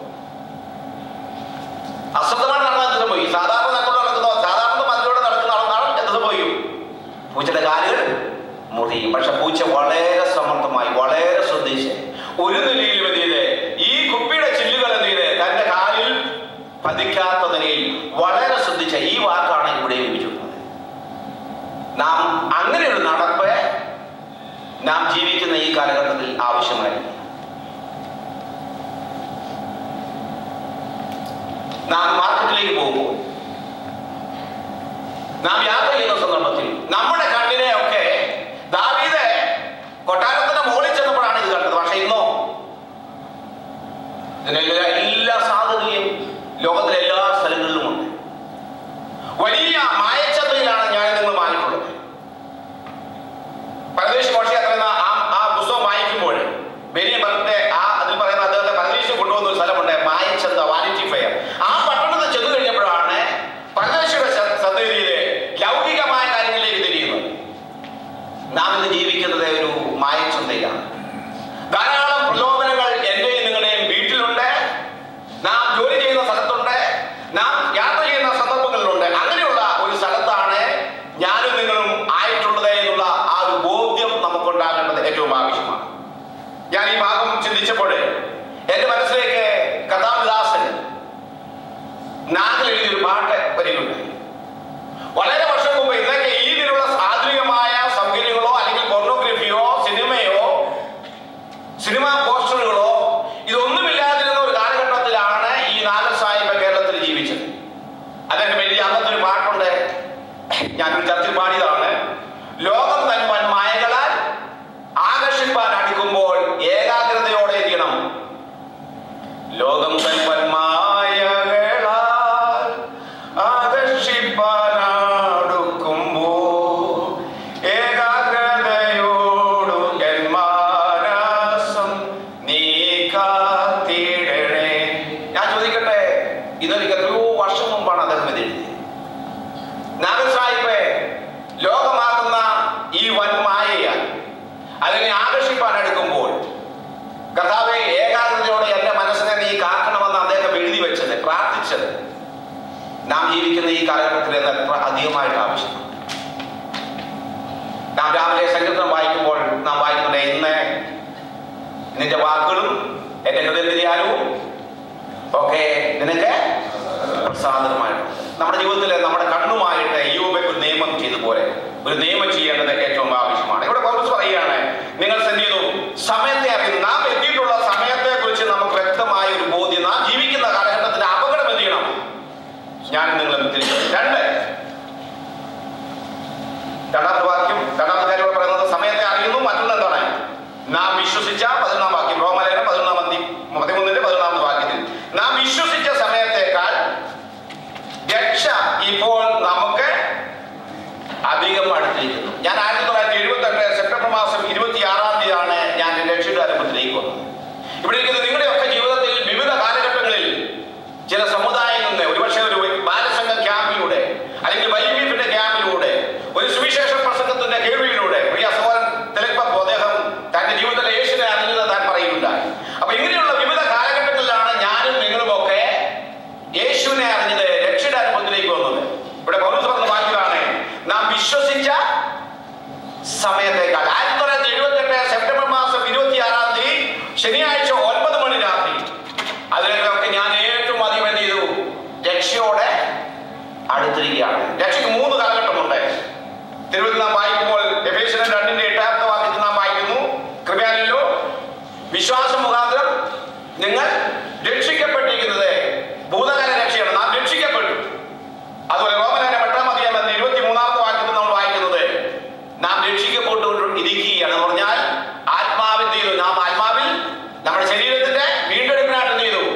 അശ്രദ്ധമായി നടന്നാൽ എന്ത് സംഭവിക്കും സാധാരണ നടക്കൊണ്ട് നടക്കുന്ന സാധാരണ മതിലൂടെ നടക്കുന്ന ആളാണ് എന്ത് സംഭവിക്കും പൂച്ചയുടെ കാലുകൾ മുറിയും പക്ഷെ പൂച്ച വളരെ സമർത്ഥമായി വളരെ ശ്രദ്ധിച്ച് ഒരു നിലയിലും എന്ത് ചെയ്ത് ഈ കുപ്പിയുടെ ചില്ലുകൾ എന്ത് ചെയ്ത് തന്റെ കാലിൽ പതിക്കാത്ത നിലയിൽ വളരെ ശ്രദ്ധിച്ച ഈ വാക്കാണ് ഇവിടെ ഉപയോഗിച്ചിട്ടുള്ളത് നാം അങ്ങനെ ഒരു നടപ്പ് നാം ജീവിക്കുന്ന ഈ കാലഘട്ടത്തിൽ ആവശ്യമായിരിക്കും നാം മാർക്കറ്റിലേക്ക് പോകുമ്പോൾ നാം യാത്ര ചെയ്യുന്ന സന്ദർഭത്തിൽ നമ്മുടെ കണ്ണിനെ ഒക്കെ ദാവീദ് കൊട്ടാരത്തിന്റെ മുകളിൽ ചെന്നപ്പോഴാണ് ഇത് കണ്ടത് പക്ഷെ ഇന്നോ ഇതിനെല്ലാം എല്ലാ സാധ്യത ബെനിയമറിന്റെ ആ അതിൽ പറയുന്ന അദ്ദേഹത്തെ പരദേശം കൊണ്ടുവന്ന ഒരു സ്ഥലമുണ്ട് മായച്ചന്ത വാനിറ്റി ഫെയർ ആ പട്ടണത്തിൽ ചെന്ന് കഴിഞ്ഞപ്പോഴാണ് പരദേശിയുടെ സന്തതിയിലെ ലൗകികമായ കാര്യങ്ങളിലേക്ക് തിരിയുന്നത് നാം ഇന്ന് ജീവിക്കുന്നത് ഒരു മായച്ചന്തയിലാണ് ധാരാളം പ്രലോഭനങ്ങൾ എന്റെയും നിങ്ങളുടെയും വീട്ടിലുണ്ട് നാം ജോലി ചെയ്യുന്ന സ്ഥലത്തുണ്ട് നാം യാത്ര ചെയ്യുന്ന സന്ദർഭങ്ങളിലുണ്ട് അങ്ങനെയുള്ള ഒരു സ്ഥലത്താണ് ഞാനും നിങ്ങളും ആയിട്ടുള്ളത് എന്നുള്ള ആ ഒരു ബോധ്യം നമുക്കുണ്ടാകേണ്ടത് ഏറ്റവും ആവശ്യമാണ് ഞാൻ ഈ ഭാഗം ചിന്തിച്ചപ്പോൾ എന്റെ മനസ്സിലേക്ക് കഥാവിദാസൻ നാട്ടിൽ എഴുതിയൊരു പാട്ട് വരികയുണ്ട് വളരെ വർഷം മുമ്പ് ഇന്നൊക്കെ ഈ ഇതിലുള്ള ആധുനികമായ സൗകര്യങ്ങളോ അല്ലെങ്കിൽ പോർണോഗ്രഫിയോ സിനിമയോ സിനിമാ പോസ്റ്ററുകളോ ഇതൊന്നുമില്ലാതിരുന്ന ഒരു കാലഘട്ടത്തിലാണ് ഈ നാഗർ സാഹിബ് കേരളത്തിൽ ജീവിച്ചത് അദ്ദേഹം എഴുതിയ അന്നത്തെ ഒരു പാട്ടുണ്ട് ഞാനൊരു ചർച്ചിൽ പാടിയതാണ് ലോകം തൻ വൻ മായകളാൽ ആകർഷിപ്പാൻ അടുക്കുമ്പോൾ ഏകാഗ്രതയോടെ ഇരിക്കണം ലോകം തൻ വൻ മായകളാൽ ആകർഷിപ്പാൻ അടുക്കുമ്പോൾ ഏകാഗ്രതയോടു എൻ മാനസം നീ കാത്തിടണേ ഞാൻ ചോദിക്കട്ടെ ഇതെനിക്ക് എത്രയോ വർഷം മുമ്പാണ് അദ്ദേഹം ഇത് എഴുതിയത് നാഗർ സാഹിബ് ലോകമാകുന്ന ഈ വൻ മായയാൽ അതിനെ ആകർഷിപ്പാൻ എടുക്കുമ്പോൾ കർത്താവെ ഏകാഗ്രതയോടെ എന്റെ മനസ്സിനെ നീ കാക്കണമെന്ന് അദ്ദേഹം എഴുതി വെച്ചത് പ്രാർത്ഥിച്ചത് നാം ജീവിക്കുന്ന ഈ കാലഘട്ടത്തിൽ എന്ന് എത്ര അധികമായിട്ട് ആവശ്യമാണ് നാം രാവിലെ സങ്കീർത്തനം വായിക്കുമ്പോൾ നാം വായിക്കുന്നുണ്ട് ഇന്ന് നിന്റെ വാക്കുകളും എന്റെ ഹൃദയത്തിന്റെ ധ്യാനവും ഒക്കെ നിനക്ക് പ്രസാദമായിട്ടുണ്ട് നമ്മുടെ ജീവിതത്തിൽ നമ്മുടെ കണ്ണുമായിട്ട് യോബ ഒരു നിയമം ചെയ്തു പോലെ ഒരു നിയമം ചെയ്യേണ്ടത് ഏറ്റവും ആവശ്യമാണ് ഇവിടെ പൗരസ് പറയുകയാണ് നിങ്ങൾ എന്ത് ചെയ്തു സമയത്തെ അറിയുന്നു നാം എത്തിയിട്ടുള്ള സമയത്തെ കുറിച്ച് നമുക്ക് വ്യക്തമായ ഒരു ബോധ്യം നാം ജീവിക്കുന്ന കാലഘട്ടത്തിന്റെ അപകടം എന്ത് ചെയ്യണം ഞാൻ നിങ്ങളെ തിരിച്ചറിയും രണ്ട് രണ്ടാമത്തെ വാക്യം രണ്ടാമത്തെ കാര്യം ഇവിടെ പറയുന്നത് സമയത്തെ അറിയുന്നു മറ്റൊന്ന് എന്താണ് നാം വിശ്വസിച്ച പതിനൊന്നാം വാക്യം റോമലേഖനം പതിനൊന്നാം മന്തി പതിമൂന്നിന്റെ പതിനൊന്നാമത്തെ വാക്യത്തിൽ നാം വിശ്വസിച്ച സമയത്തേക്കാൾ രക്ഷ ഇപ്പോൾ നമുക്ക് അധികം അടുത്തിരിക്കുന്നു ഞാൻ ആയിരത്തി തൊള്ളായിരത്തി എഴുപത്തി എട്ട് സെപ്റ്റംബർ മാസം ഇരുപത്തി ആറാം തീയതിയാണ് ഞാൻ എൻ്റെ രക്ഷയുടെ അനുഭവത്തിലേക്ക് വന്നത് ഇവിടെ ഇരിക്കുന്ന നിങ്ങളുടെയൊക്കെ ജീവിതത്തിൽ വിവിധ കാലഘട്ടങ്ങളിൽ ചില സമുദായങ്ങളിൽ നിന്ന് ഒരുപക്ഷെ ഒരു ബാലസംഘ ക്യാമ്പിലൂടെ അല്ലെങ്കിൽ വൈബിന്റെ ക്യാമ്പിലൂടെ ഒരു സുവിശേഷ പ്രസംഗത്തിന്റെ കേൾവിയിലൂടെ പ്രിയ സഹോദരൻ തിലക്പപ്പോ അദ്ദേഹം തന്റെ ജീവിതത്തിലെ യേശുവിനെ അറിഞ്ഞത് താൻ പറയുകയുണ്ടായി അപ്പൊ ഇങ്ങനെയുള്ള വിവിധ കാലഘട്ടങ്ങളിലാണ് ഞാനും നിങ്ങളുമൊക്കെ യേശുവിനെ അറിഞ്ഞത് രക്ഷയുടെ അനുഭവത്തിലേക്ക് വന്നത് ഇവിടെ പൗരസ് പറഞ്ഞ വാക്യമാണ് നാം വിശ്വസിച്ച സമയത്തേക്കാൾ ആയിരത്തി തൊള്ളായിരത്തി എഴുപത്തി എട്ട് സെപ്റ്റംബർ മാസം ഇരുപത്തി ആറാം തീയതി ശനിയാഴ്ച ഒൻപത് മണി രാത്രി അതിലൊക്കെ ഞാൻ ഏറ്റവും അധികം എന്ത് ചെയ്തു രക്ഷയോടെ അടുത്തിരിക്കുകയാണ് രക്ഷയ്ക്ക് മൂന്ന് കാലഘട്ടമുണ്ട് തിരുവനന്തപുരം നാം വായിക്കുമ്പോൾ എഫേശ്വരൻ രണ്ടിന്റെ എട്ടാമത്തെ വാക്യത്തിൽ നാം വായിക്കുന്നു കൃപയാലല്ലോ വിശ്വാസം മുഖാന്തരം നിങ്ങൾ രക്ഷിക്കപ്പെട്ടിരിക്കുന്നത് ഭൂതകാല രക്ഷയാണ് നാം രക്ഷിക്കപ്പെട്ടു അതുപോലെ റോമനായ എട്ടാം അധികം എന്ന ഇരുപത്തി മൂന്നാമത്തെ വാക്യത്തിൽ നമ്മൾ വായിക്കുന്നത് നാം രക്ഷിക്കപ്പെട്ടു ഇരിക്കുകയാണ് എന്ന് പറഞ്ഞാൽ ആത്മാവിന്റെ ചെയ്തു നാം ആത്മാവിൽ നമ്മുടെ ശരീരത്തിന്റെ വീണ്ടെടുപ്പിനായിട്ട് എന്ത് ചെയ്തു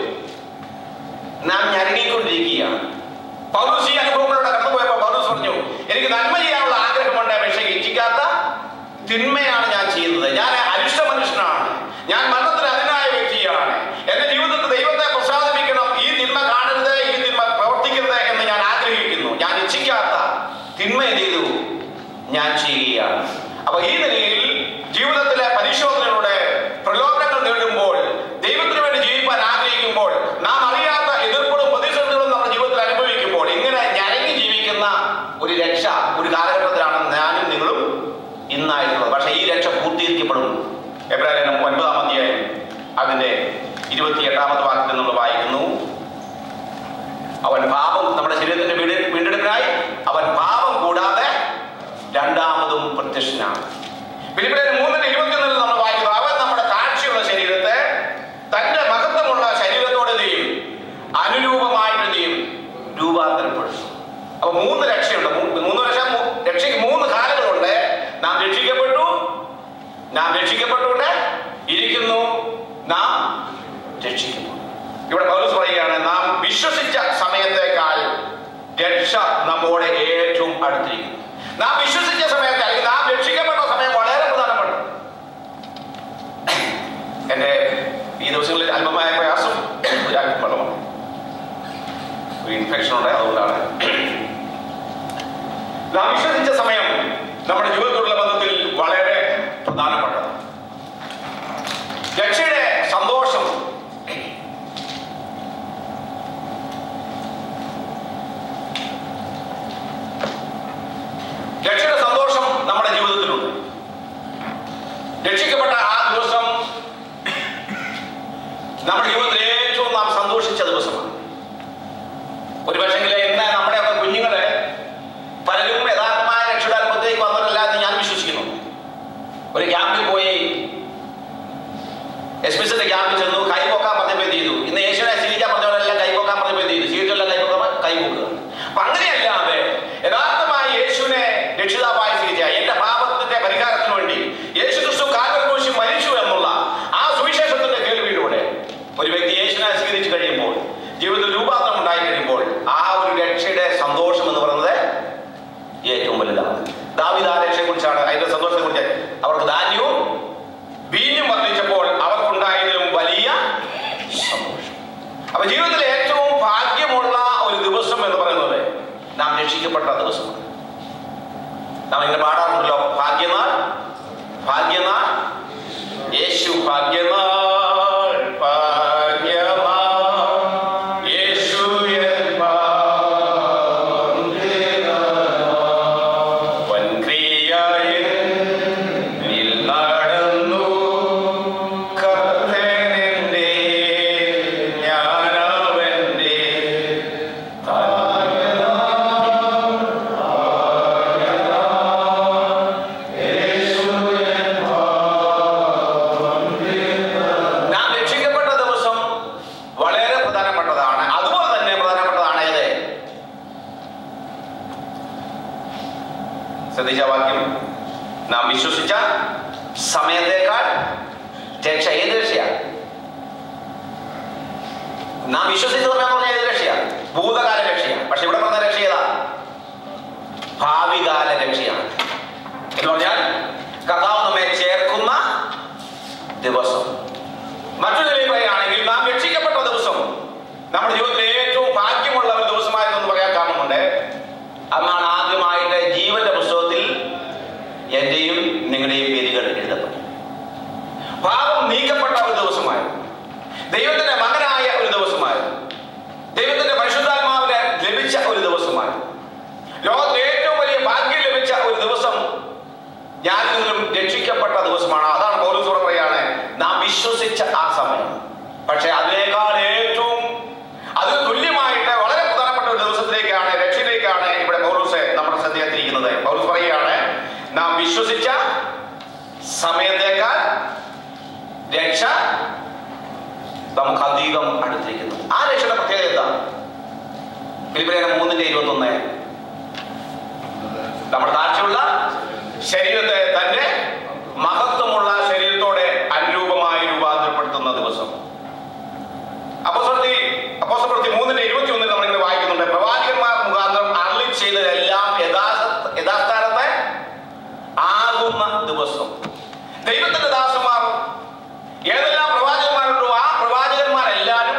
നാം ഞരങ്ങിക്കൊണ്ടിരിക്കുകയാണ് പൗരൂസി അനുഭവങ്ങളുടെ കടന്നുപോയപ്പോൾ പൗരൂസ് പറഞ്ഞു എനിക്ക് നന്മ ചെയ്യാനുള്ള ആഗ്രഹമുണ്ട് പക്ഷേ ഇച്ഛിക്കാത്ത തിന്മയാണ് ഞാൻ ചെയ്യുന്നത് ഞാൻ അരിഷ്ട മനുഷ്യനാണ് ഞാൻ മരണത്തിന് അതിനായ വ്യക്തിയാണ് എന്റെ ജീവിതത്തിൽ ദൈവത്തെ പ്രസാദിപ്പിക്കണം ഈ തിന്മ കാണരുത് ഈ തിന്മ പ്രവർത്തിക്കരുത് എന്ന് ഞാൻ ആഗ്രഹിക്കുന്നു ഞാൻ ഇച്ഛിക്കാത്ത തിന്മ എന്ത് ചെയ്തു ഞാൻ ചെയ്യുകയാണ് അപ്പൊ ഈ നിലയിൽ ജീവിതത്തിലെ പരിശോധനയുടെ പ്രലോഭനങ്ങൾ നേടുമ്പോൾ ദൈവത്തിന് വേണ്ടി ജീവിക്കാൻ ആഗ്രഹിക്കുമ്പോൾ നാം അറിയാത്ത എതിർപ്പുകളും പ്രതിസന്ധികളും നമ്മുടെ ജീവിതത്തിൽ അനുഭവിക്കുമ്പോൾ ഇങ്ങനെ ഞരങ്ങി ജീവിക്കുന്ന ഒരു രക്ഷ ഒരു കാലഘട്ടത്തിലാണ് ഞാനും നിങ്ങളും ഇന്നായിട്ടുള്ളത് പക്ഷേ ഈ രക്ഷ പൂർത്തീകരിക്കപ്പെടും എബ്രാഹിം ഒൻപതാം അധ്യായം അതിന്റെ ഇരുപത്തി എട്ടാമത്തെ വാക്യത്തിൽ നമ്മൾ വായിക്കുന്നു അവൻ പാപം നമ്മുടെ ശരീരത്തിന്റെ വീട് വീണ്ടെടുക്കാനായി അവൻ പാപം കൂടാതെ രണ്ടാമതും പ്രത്യക്ഷനാണ് ഫിലിപ്പിയർ മൂന്നിന്റെ ഇരുപത്തിയൊന്നിൽ നമ്മൾ വായിക്കുന്നു അവൻ നമ്മുടെ കാഴ്ചയുള്ള ശരീരത്തെ തന്റെ മഹത്വമുള്ള ശരീരത്തോട് എന്ത് ചെയ്യും അനുരൂപമായിട്ട് എന്ത് ചെയ്യും രൂപാന്തരപ്പെടും അപ്പൊ മൂന്ന് രക്ഷയുണ്ട് മൂ- മൂന്ന് രക്ഷ മൂ- രക്ഷയ്ക്ക് മൂന്ന് കാലങ്ങളുണ്ട് നാം രക്ഷിക്കപ്പെട്ടു നാം രക്ഷിക്കപ്പെട്ടുകൊണ്ട് ഇരിക്കുന്നു നാം രക്ഷിക്കുന്നു ഇവിടെ പൗലോസ് പറയുകയാണ് നാം വിശ്വസിച്ച സമയത്തേക്കാൾ രക്ഷ നമ്മോട് ഏറ്റവും അടുത്തിരിക്കുന്നു നാം വിശ്വസിച്ച സമയത്ത് അല്ലെങ്കിൽ നാം രക്ഷിക്കപ്പെട്ട സമയം വളരെ പ്രധാനപ്പെട്ടു എൻ്റെ ഈ ദിവസങ്ങളിൽ അല്പമായ പ്രയാസം ഒരാൾക്കും വെള്ളമാണ് ഒരു ഇൻഫെക്ഷൻ ഉണ്ട് അതുകൊണ്ടാണ് നാം വിശ്വസിച്ച സമയം നമ്മുടെ ജീവിതത്തിലുള്ള ബന്ധത്തിൽ വളരെ പ്രധാനപ്പെട്ടത് രക്ഷയുടെ സന്തോഷം രക്ഷയുടെ സന്തോഷം നമ്മുടെ ജീവിതത്തിലുണ്ട് രക്ഷിക്കപ്പെട്ട ആ ദിവസം നമ്മുടെ ജീവിതത്തിൽ ഏറ്റവും നാം സന്തോഷിച്ച ദിവസമാണ് ഒരു പക്ഷെങ്കിൽ ഇന്ന് നമ്മുടെ ഒക്കെ കുഞ്ഞുങ്ങളെ പലരും യഥാർത്ഥമായ രക്ഷയുടെ അനുഭവത്തിലേക്ക് വന്നതല്ല എന്ന് ഞാൻ വിശ്വസിക്കുന്നു ഒരു ക്യാമ്പിൽ പോയി എസ് പി സിന്റെ ക്യാമ്പിൽ ചെന്നു കൈ പൊക്കാൻ പറഞ്ഞപ്പോൾ എന്ത് ചെയ്തു ഇന്ന് യേശുവിനെ സ്വീകരിക്കാൻ പറഞ്ഞവരെല്ലാം കൈ പൊക്കാൻ പറഞ്ഞപ്പോൾ എന്ത് ചെയ്തു സ്വീകരിച്ചെല്ലാം കൈ പൊക്കാൻ കൈ പൊക്കുക അപ്പൊ അങ്ങനെയല്ലാതെ യഥാർത്ഥമായി യേശുവിനെ രക്ഷിതാവായി സ്വീകരിച്ച എന്റെ പാപത്തിന്റെ പരിഹാരത്തിന് വേണ്ടി യേശു ക്രിസ്തു കാൽവരി മരിച്ചു എന്നുള്ള ആ സുവിശേഷത്തിന്റെ കേൾവിയിലൂടെ ഒരു വ്യക്തി യേശുവിനെ സ്വീകരിച്ചു കഴിയുമ്പോൾ ജീവിതത്തിൽ രൂപാന്തരം ഉണ്ടായി കഴിയുമ്പോൾ ആ ഒരു രക്ഷയുടെ സന്തോഷം എന്ന് പറയുന്നത് ഏറ്റവും വലുതാണ് ദാവിദ രക്ഷയെ കുറിച്ചാണ് അതിന്റെ സന്തോഷത്തെ കുറിച്ച് അവർക്ക് ധാന്യവും വീഞ്ഞും വർദ്ധിച്ചപ്പോൾ അവർക്കുണ്ടായതിലും വലിയ സന്തോഷം അപ്പൊ ജീവിതത്തിൽ ഏറ്റവും ഭാഗ്യമുള്ള ഒരു ദിവസം എന്ന് പറയുന്നത് നാം രക്ഷിക്കപ്പെട്ട ദിവസമാണ് നാം ഇങ്ങനെ പാടാറുണ്ടല്ലോ ഭാഗ്യനാൾ ഭാഗ്യനാൾ യേശു ഭാഗ്യനാൾ ഭാഗ്യനാൾ യേശു എൻ വൻക്രിയായിൽ നിൽ നടന്നു കർത്തനെന്റെ ജ്ഞാനവന്റെ നാം രക്ഷിക്കപ്പെട്ട ദിവസം വളരെ പ്രധാനപ്പെട്ടതാണ് അതുപോലെ തന്നെ പ്രധാനപ്പെട്ടതാണ് ഏത് ശ്രദ്ധിച്ച വാക്യം നാം വിശ്വസിച്ച സമയത്തേക്കാൾ രക്ഷ ഏത് രക്ഷയാണ് നാം വിശ്വസിച്ച സമയം എന്ന് പറഞ്ഞാൽ ഏത് രക്ഷയാണ് ഭൂതകാല രക്ഷയാണ് പക്ഷെ ഇവിടെ പറഞ്ഞ രക്ഷ ഏതാ ഭാവികാല രക്ഷയാണ് എന്ന് പറഞ്ഞാൽ കർത്താവ് നമ്മെ ചേർക്കുന്ന ദിവസം മറ്റൊരു നിലയിൽ പറയുകയാണെങ്കിൽ നാം രക്ഷിക്കപ്പെട്ട ദിവസം നമ്മുടെ ജീവിതത്തിലെ ഏറ്റവും ഭാഗ്യമുള്ള ഒരു ദിവസമായിരുന്നു എന്ന് പറയാൻ കാരണമുണ്ട് അന്നാണ് ആദ്യമായിട്ട് ജീവന്റെ പുസ്തകത്തിൽ എന്റെയും നിങ്ങളുടെയും പേരുകൾ എഴുതപ്പെട്ടു പാപം നീക്കപ്പെട്ട ഒരു ദിവസമായിരുന്നു ദൈവത്തിന്റെ മകനായ ഒരു ദിവസമായിരുന്നു ദൈവത്തിന്റെ പരിശുദ്ധാത്മാവിനെ ലഭിച്ച ഒരു ദിവസമായിരുന്നു ലോകത്തിലെ ഏറ്റവും വലിയ ഭാഗ്യം ലഭിച്ച ഒരു ദിവസം ഞാനിൽ നിന്നും രക്ഷിക്കപ്പെട്ട ദിവസമാണ് അതാണ് പൗരസൂറ പറയാണ് നാം വിശ്വസിച്ച ആ സമയം പക്ഷെ അതിനേക്കാൾ ഏറ്റവും അതിന് തുല്യമായിട്ട് വളരെ പ്രധാനപ്പെട്ട ഒരു ദിവസത്തിലേക്കാണ് രക്ഷയിലേക്കാണ് ഇവിടെ പൗരൂസ് നമ്മുടെ ശ്രദ്ധ എത്തിയിരിക്കുന്നത് പൗരൂസ് പറയുകയാണ് നാം വിശ്വസിച്ച സമയത്തേക്കാൾ രക്ഷ നമുക്ക് അധികം അടുത്തിരിക്കുന്നു ആ രക്ഷയുടെ പ്രത്യേകത എന്താ ഫിലിപ്പിലേഖനം മൂന്നിന്റെ ഇരുപത്തി ഒന്ന് നമ്മുടെ താഴ്ചയുള്ള ശരീരത്തെ തന്റെ മഹത്വമുള്ള ശരീരത്തോടെ അനുരൂപമായി രൂപാന്തരപ്പെടുത്തുന്ന ദിവസം അപ്പോസ്തലത്തിൽ അപ്പോസ്തലപ്രവൃത്തി മൂന്നിന്റെ ഇരുപത്തി ഒന്നിൽ നമ്മളിങ്ങനെ വായിക്കുന്നുണ്ട് പ്രവാചകന്മാർ മുഖാന്തരം അരളി ചെയ്തതെല്ലാം യഥാർത്ഥ യഥാസ്ഥാനത്തെ ആകുന്ന ദിവസം ദൈവത്തിന്റെ ദാസന്മാർ ഏതെല്ലാം പ്രവാചകന്മാരുണ്ടോ ആ പ്രവാചകന്മാരെല്ലാവരും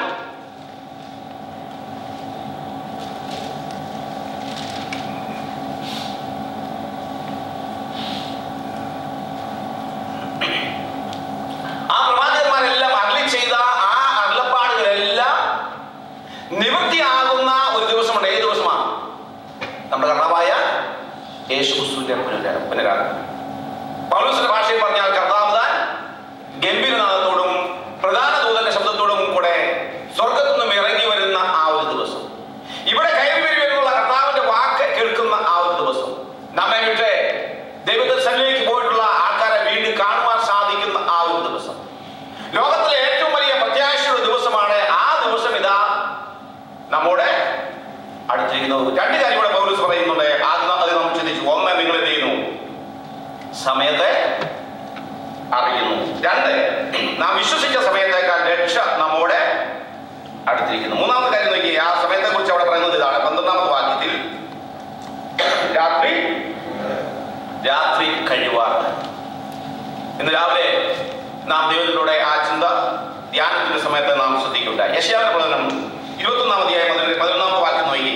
ആ പ്രവാചകന്മാരെല്ലാം അരളി ചെയ്ത ആ അരുളപ്പാടുകളെല്ലാം നിവൃത്തിയാകുന്ന ഒരു ദിവസമുണ്ട് ഏത് ദിവസമാണ് നമ്മുടെ കർത്താവായ യേശു ക്രിസ്തുവിന്റെ പുനരാ- പുനരാഗമനം പൗലോസിന്റെ ഭാഷയിൽ പറഞ്ഞാൽ കർത്താവ് താൻ ഗംഭീരനാഥത്തോടും പ്രധാന ദൂതന്റെ ശബ്ദത്തോടും കൂടെ സ്വർഗത്തു നിന്നും ഇറങ്ങി വരുന്ന ആ ഒരു ദിവസം ഇവിടെ കയറി വരുമെന്നുള്ള കർത്താവിന്റെ വാക്ക് കേൾക്കുന്ന ആ ഒരു ദിവസം നമ്മെ വിട്ട് ദൈവത്തിന്റെ സന്നിധിയിലേക്ക് പോയിട്ടുള്ള ആൾക്കാരെ വീണ്ടും കാണുവാൻ സാധിക്കുന്ന ആ ഒരു ദിവസം ലോകത്തിലെ ഏറ്റവും വലിയ പ്രത്യാശയുടെ ദിവസമാണ് ആ ദിവസം ഇതാ നമ്മുടെ അടുത്തിരിക്കുന്നു രണ്ട് കാര്യം ഇവിടെ പൗലോസ് പറയുന്നുണ്ട് ആദ്യം അത് നമ്മൾ ചിന്തിച്ചു ഒന്ന് നിങ്ങൾ എന്ത് ചെയ്യുന്നു സമയത്തെ അറിയുന്നു രണ്ട് നാം വിശ്വസിച്ച സമയത്തേക്കാൾ രക്ഷ നമ്മോടെ അടുത്തിരിക്കുന്നു മൂന്നാമത്തെ കാര്യം നോക്കി ആ സമയത്തെ കുറിച്ച് അവിടെ പറയുന്നത് ഇതാണ് പന്ത്രണ്ടാമത്തെ വാക്യത്തിൽ രാത്രി രാത്രി കഴിവാറ് ഇന്ന് രാവിലെ നാം ദൈവത്തിലൂടെ ആ ചിന്ത ധ്യാനത്തിന്റെ സമയത്ത് നാം ശ്രദ്ധിക്കുകയുണ്ടായി യശയാവിന്റെ പ്രവചനം ഇരുപത്തൊന്നാം അധ്യായം പതിനൊന്ന് പതിനൊന്നാമത്തെ വാക്യം നോക്കി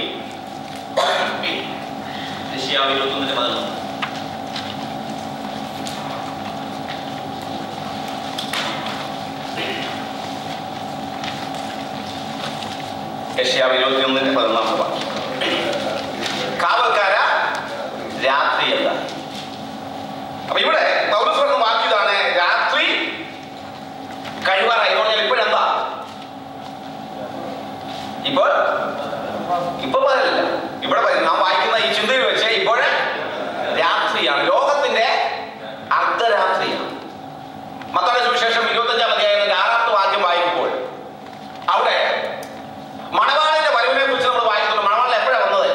യശയാവ് ഇരുപത്തൊന്നിന്റെ പതിനൊന്ന് യശയാവ് ഇരുപത്തിയൊന്നിന്റെ പതിനൊന്നാമത്തെ വാക്യം കാവൽക്കാര രാത്രിയല്ല അപ്പൊ ഇവിടെ പൗരസ് പറഞ്ഞ വാക്യതാണ് രാത്രി കഴിവാറായി എന്ന് പറഞ്ഞാൽ ഇപ്പോഴെന്താ ഇപ്പോൾ ഇപ്പൊ പകലില്ല ഇവിടെ പറയും നാം വായിക്കുന്ന ഈ ചിന്തയിൽ വെച്ച് ഇപ്പോഴ് രാത്രിയാണ് ലോകത്തിന്റെ അർദ്ധരാത്രിയാണ് മത്തായ സുവിശേഷം ഇരുപത്തഞ്ചാം അധ്യായത്തിന്റെ ആറാമത്തെ വാക്യം വായിക്കുമ്പോൾ അവിടെ മണവാളിന്റെ വരവിനെ കുറിച്ച് നമ്മൾ വായിക്കുന്നു മണവാളിൽ എപ്പോഴാണ് വന്നത്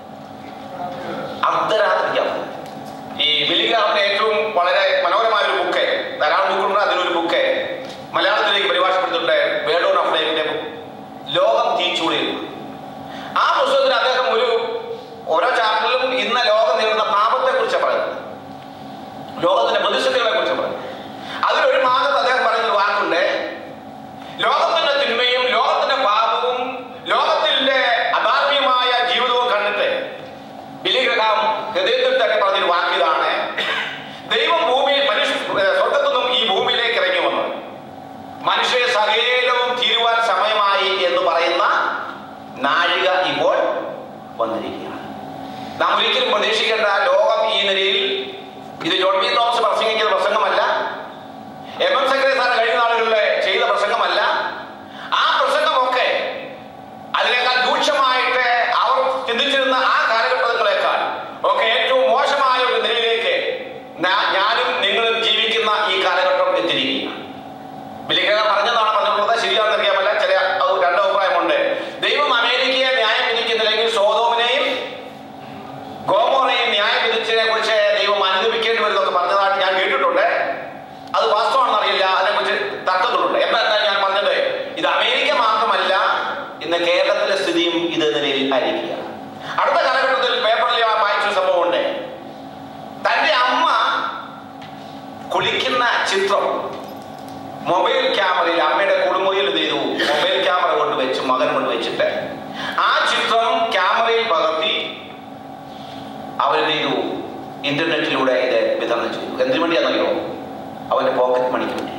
അർദ്ധരാത്രിക്കാണ് ഈ ബിലിഗ്രാമിന്റെ ഏറ്റവും വളരെ മനോഹരമായ ഒരു ബുക്ക് ധാരാളം ബുക്കുണ്ട് അതിലൊരു ബുക്ക് മലയാളത്തിലേക്ക് പരിഭാഷപ്പെടുത്തിട്ടുണ്ട് വേർഡ് ഓൺ ഓഫ് ലൈഫിന്റെ ലോകം തീച്ചൂടിയിൽ ആ പുസ്തകത്തിൽ അദ്ദേഹം ഒരു ഓരോ ചാപ്റ്ററിലും ഇന്ന ലോകം നേരിടുന്ന പാപത്തെ കുറിച്ച് പറയുന്നത് ലോകത്തിന്റെ പ്രതിസന്ധികളെ കുറിച്ച് പറയുന്നത് അതിലൊരു ഭാഗത്ത് അദ്ദേഹം പറയുന്ന ഒരു വാക്കുണ്ട് ലോകത്തിന്റെ തിന്മയും ലോകത്തിന്റെ പാപവും ലോകത്തിന്റെ അധാർമ്മികമായ ജീവിതവും കണ്ടിട്ട് ബിലിഗ്രഹാം ഹൃദയത്തിൽ തന്നെ പറഞ്ഞൊരു വാക്കിതാണ് ദൈവം ഭൂമിയിൽ മനുഷ്യ ഏർ സ്വർഗത്തു നിന്നും ഈ ഭൂമിയിലേക്ക് ഇറങ്ങി വന്നു മനുഷ്യരെ സകലവും തീരുവാൻ സമയമായി എന്ന് പറയുന്ന നാഴിക ഇപ്പോൾ വന്നിരിക്കുകയാണ് നാം ഒരിക്കലും പ്രതീക്ഷിക്കേണ്ട ലോകം ഈ നിലയിൽ ഇത് ജോൺ ബി തോമസ് പ്രസംഗിക്കുന്ന പ്രസംഗമല്ല എം എം സെക്രട്ടറി സാർ കഴിഞ്ഞ നാളുകളിൽ ചെയ്ത പ്രസംഗമല്ല ആ പ്രസംഗമൊക്കെ അതിനേക്കാൾ രൂക്ഷമായിട്ട് അവർ ചിന്തിച്ചിരുന്ന ആ കാലഘട്ടങ്ങളെക്കാൾ ഒക്കെ ഏറ്റവും മോശമായ ഒരു നിലയിലേക്ക് ഞാ- ഞാനും നിങ്ങളും ജീവിക്കുന്ന ഈ കാലഘട്ടം എത്തിയിരിക്കുകയാണ് വിലിഖക പറഞ്ഞതാണ് പറഞ്ഞിട്ടുള്ളത് ശരിയാണെന്ന് അറിയാമല്ല ചില അത് രണ്ട് അഭിപ്രായമുണ്ട് ദൈവം അമേരിക്കയെ ന്യായം വിധിക്കുന്നില്ലെങ്കിൽ സോതോമിനെയും ഗോമോറയും ന്യായം വിധിച്ചതിനെ കുറിച്ച് ദൈവം അനുഭവിക്കേണ്ടി വരുന്നൊക്കെ പറഞ്ഞതായിട്ട് ഞാൻ കേട്ടിട്ടുണ്ട് അത് വാസ്തവമാണെന്ന് അറിയില്ല അതിനെക്കുറിച്ച് തർക്കത്തിലുണ്ട് എന്താ ഞാൻ പറഞ്ഞത് ഇത് അമേരിക്ക മാത്രമല്ല ഇന്ന് കേരളത്തിലെ സ്ഥിതിയും ഇത് നിലയിൽ ആയിരിക്കുകയാണ് അടുത്ത കാലഘട്ടത്തിൽ പേപ്പറിൽ ഞാൻ വായിച്ച ഒരു സംഭവമുണ്ട് തന്റെ അമ്മ കുളിക്കുന്ന ചിത്രം മൊബൈൽ ക്യാമറയിൽ അമ്മയുടെ കുളിമുറിയിൽ എന്ത് ചെയ്തു മൊബൈൽ ക്യാമറ കൊണ്ട് വെച്ച് മകൻ കൊണ്ട് വെച്ചിട്ട് ആ ചിത്രം ക്യാമറയിൽ പകർത്തി അവരെന്ത് ചെയ്തു ഇന്റർനെറ്റിലൂടെ ഇത് വിതരണം ചെയ്തു എന്തിനു വേണ്ടിയാണെന്നറിയോ അവന്റെ പോക്കറ്റ് മണിക്ക് വേണ്ടി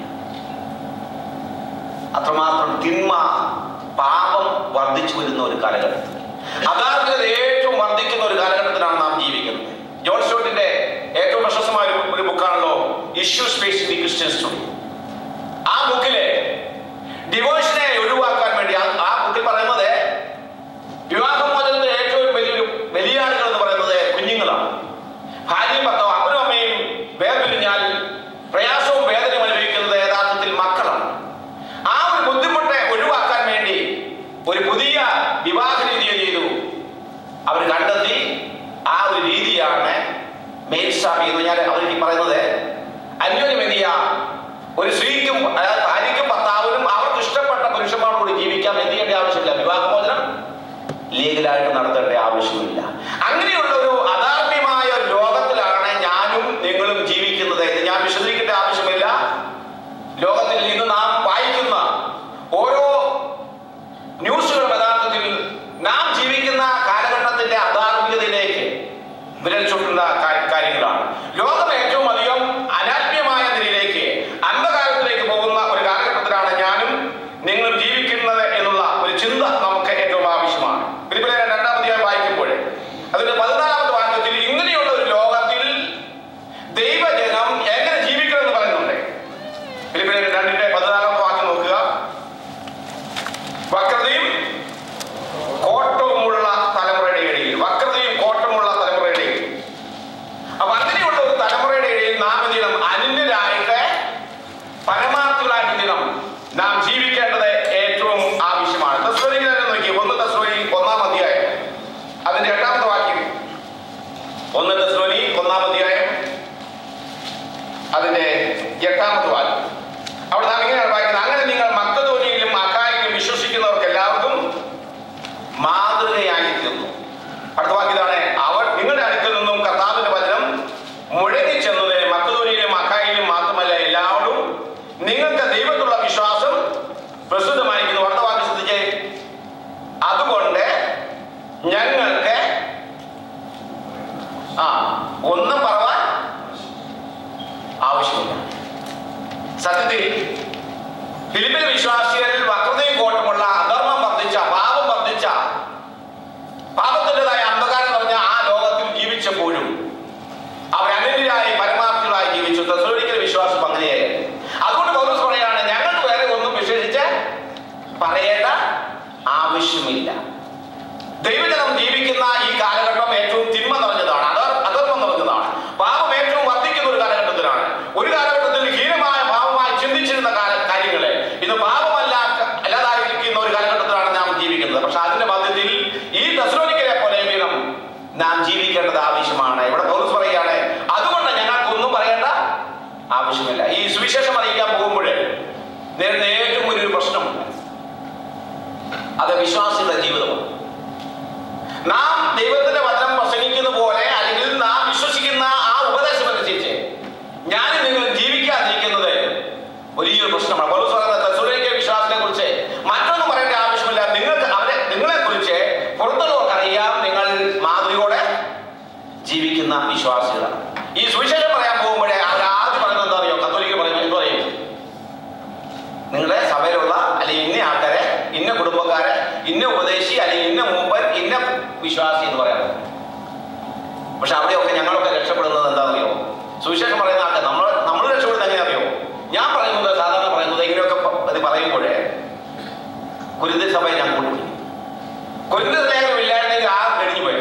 അത്രമാത്രം തിന്മ പാപം വർദ്ധിച്ചു വരുന്ന ഒരു കാലഘട്ടത്തിൽ അധാർമികത ഏറ്റവും വർദ്ധിക്കുന്ന ഒരു കാലഘട്ടത്തിലാണ് നാം ജീവിക്കുന്നത് ജോൺ സ്റ്റോട്ടിന്റെ ഏറ്റവും പ്രശസ്തമായ ഒരു- ഒരു ബുക്കാണല്ലോ issue space the Christian story ആ ബുക്കിലെ ഡിവോഴ്സിനെ ഒഴിവാക്കാൻ വേണ്ടി ആ- ആ ബുക്കിൽ പറയുന്നത് വിവാഹമോചനത്തിന്റെ ഏറ്റവും വലിയൊരു ബലിയാടുകൾ എന്ന് പറയുന്നത് കുഞ്ഞുങ്ങളാണ് ഭാര്യയും ഭർത്താവും അപ്പനും അമ്മയും വേർപിരിഞ്ഞാൽ പ്രയാസവും വേദനയും അനുഭവിക്കുന്നത് യഥാർത്ഥത്തിൽ മക്കളാണ് ആ ഒരു ബുദ്ധിമുട്ട് ഒഴിവാക്കാൻ വേണ്ടി ഒരു പുതിയ വിവാഹ രീതി എന്ത് ചെയ്തു അവർ കണ്ടെത്തി ആ ഒരു രീതിയാണ് മേൽസാമി എന്ന് പറഞ്ഞാൽ അവർ ഈ പറയുന്നത് അന്യോന്യം എന്ത് ചെയ്യാം ഒരു സ്ത്രീക്കും അതായത് ഭാര്യയ്ക്കും ഭർത്താവിനും അവർക്ക് ഇഷ്ടപ്പെട്ട പുരുഷന്മാരോട് കൂടി ജീവിക്കാം എന്ത് ചെയ്യേണ്ട ആവശ്യമില്ല വിവാഹമോചനം ലീഗലായിട്ട് നടത്തേണ്ട ആവശ്യമില്ല അങ്ങനെയുള്ള ഒരു അധാർമ്യമായ ഒരു ലോകത്തിലാണ് ഞാനും നിങ്ങളും ജീവിക്കുന്നത് ഇത് ഞാൻ വിശദീകരിക്കേണ്ട ആവശ്യമില്ല ലോകത്തിൽ ഇന്ന് നാം വായിക്കുന്ന ഓരോ ന്യൂസുകളും യഥാർത്ഥത്തിൽ നാം ജീവിക്കുന്ന കാലഘട്ടത്തിന്റെ അധാർമികതയിലേക്ക് വിരൽ ചൂണ്ടുന്ന കാ- കാര്യങ്ങളാണ് ലോകം ഏറ്റവും അധികം അനാത്മീയമായ നിലയിലേക്ക് അന്ധകാലത്തിൽ ഞങ്ങൾക്ക് ആ ഒന്നും പറവാൻ ആവശ്യമില്ല സത്യത്തിൽ ഫിലിപ്പിലെ വിശ്വാസികളിൽ വക്രതയും കോട്ടമുള്ള അധർമ്മം വർദ്ധിച്ച പാപം വർദ്ധിച്ച പാപത്തിൻ്റെതായ അന്ധകാരം നിറഞ്ഞ ആ ലോകത്തിൽ ജീവിച്ചപ്പോഴും അവർ അനന്യരായി പരമാർത്ഥികളായി ജീവിച്ചു തെസലോനിക്കൽ വിശ്വാസം അങ്ങനെയായിരുന്നു അതുകൊണ്ട് പൗലോസ് പറയാണ് ഞങ്ങൾക്ക് വേറെ ഒന്നും വിശേഷിച്ച് പറയേണ്ട ആവശ്യമില്ല ദൈവജനം ജീവിക്കുന്ന ഈ കാലഘട്ടം ഏറ്റവും തിന്മ നിറഞ്ഞതാണ് അതർ അധർമ്മം നിറഞ്ഞതാണ് പാപം ഏറ്റവും വർദ്ധിക്കുന്ന ഒരു കാലഘട്ടത്തിലാണ് ഒരു കാലഘട്ടത്തിൽ ഹീനമായ പാപമായി ചിന്തിച്ചിരുന്ന കാല കാര്യങ്ങളെ ഇന്ന് പാപമല്ല അല്ലാതായിരിക്കുന്ന ഒരു കാലഘട്ടത്തിലാണ് നാം ജീവിക്കുന്നത് പക്ഷെ അതിന്റെ മധ്യത്തിൽ ഈ ദസ്രോനിക്കലെ പോലെ വീണം നാം ജീവിക്കേണ്ടത് ആവശ്യമാണ് ഇവിടെ പൗരസ് പറയുകയാണ് അതുകൊണ്ട് ഞങ്ങൾക്കൊന്നും പറയേണ്ട ആവശ്യമില്ല ഈ സുവിശേഷം അറിയിക്കാൻ പോകുമ്പോൾ നേരിടുന്ന ഏറ്റവും വലിയൊരു പ്രശ്നമുണ്ട് അത് വിശ്വാസികളുടെ ജീവിതമാണ് നാം ദൈവത്തിന്റെ വചനം പ്രസംഗിക്കുന്ന പോലെ അല്ലെങ്കിൽ നാം വിശ്വസിക്കുന്ന ആ ഉപദേശം അനുസരിച്ച് ഞാനും നിങ്ങൾ ജീവിക്കാതിരിക്കുന്നത് വലിയൊരു പ്രശ്നമാണ് പൗലോസ് പറയുന്നത് തെസ്സലോനിക്ക വിശ്വാസത്തെ കുറിച്ച് മറ്റൊന്നും പറയേണ്ട ആവശ്യമില്ല നിങ്ങൾക്ക് അവരെ നിങ്ങളെ കുറിച്ച് പുറത്തുള്ളവർക്ക് അറിയാം നിങ്ങൾ മാതൃകയോടെ ജീവിക്കുന്ന വിശ്വാസികളാണ് ഈ സുവിശേഷം പറയാൻ പോകുമ്പോഴേ അവർ ആദ്യം പറയുന്നത് എന്താ അറിയോ കത്തോലിക്ക പറയുന്നത് എന്ത് പറയും നിങ്ങളുടെ സഭയിലുള്ള അല്ലെങ്കിൽ ഇന്ന ആൾക്കാരെ ഇന്ന കുടുംബക്കാരെ ഇന്ന ഉപദേശി അല്ലെങ്കിൽ ഇന്ന മൂപ്പൻ ഇന്ന വിശ്വാസി എന്ന് പറയാം പക്ഷെ അവിടെയൊക്കെ ഞങ്ങളൊക്കെ രക്ഷപ്പെടുന്നത് എന്താണെന്നറിയോ സുവിശേഷം പറയുന്ന ആൾക്കാർ നമ്മൾ നമ്മൾ രക്ഷപ്പെടുന്നത് എങ്ങനെയാണെന്നറിയോ ഞാൻ പറയുന്നത് സാധാരണ പറയുന്നത് ഇങ്ങനെയൊക്കെ പ- ഇത് പറയുമ്പോഴേ കുരുതി സഭയെ ഞാൻ കൂട്ടുപിടിക്കും കുരുതി ലേഖനം ഇല്ലായിരുന്നെങ്കിൽ ആ കഴിഞ്ഞു പോയി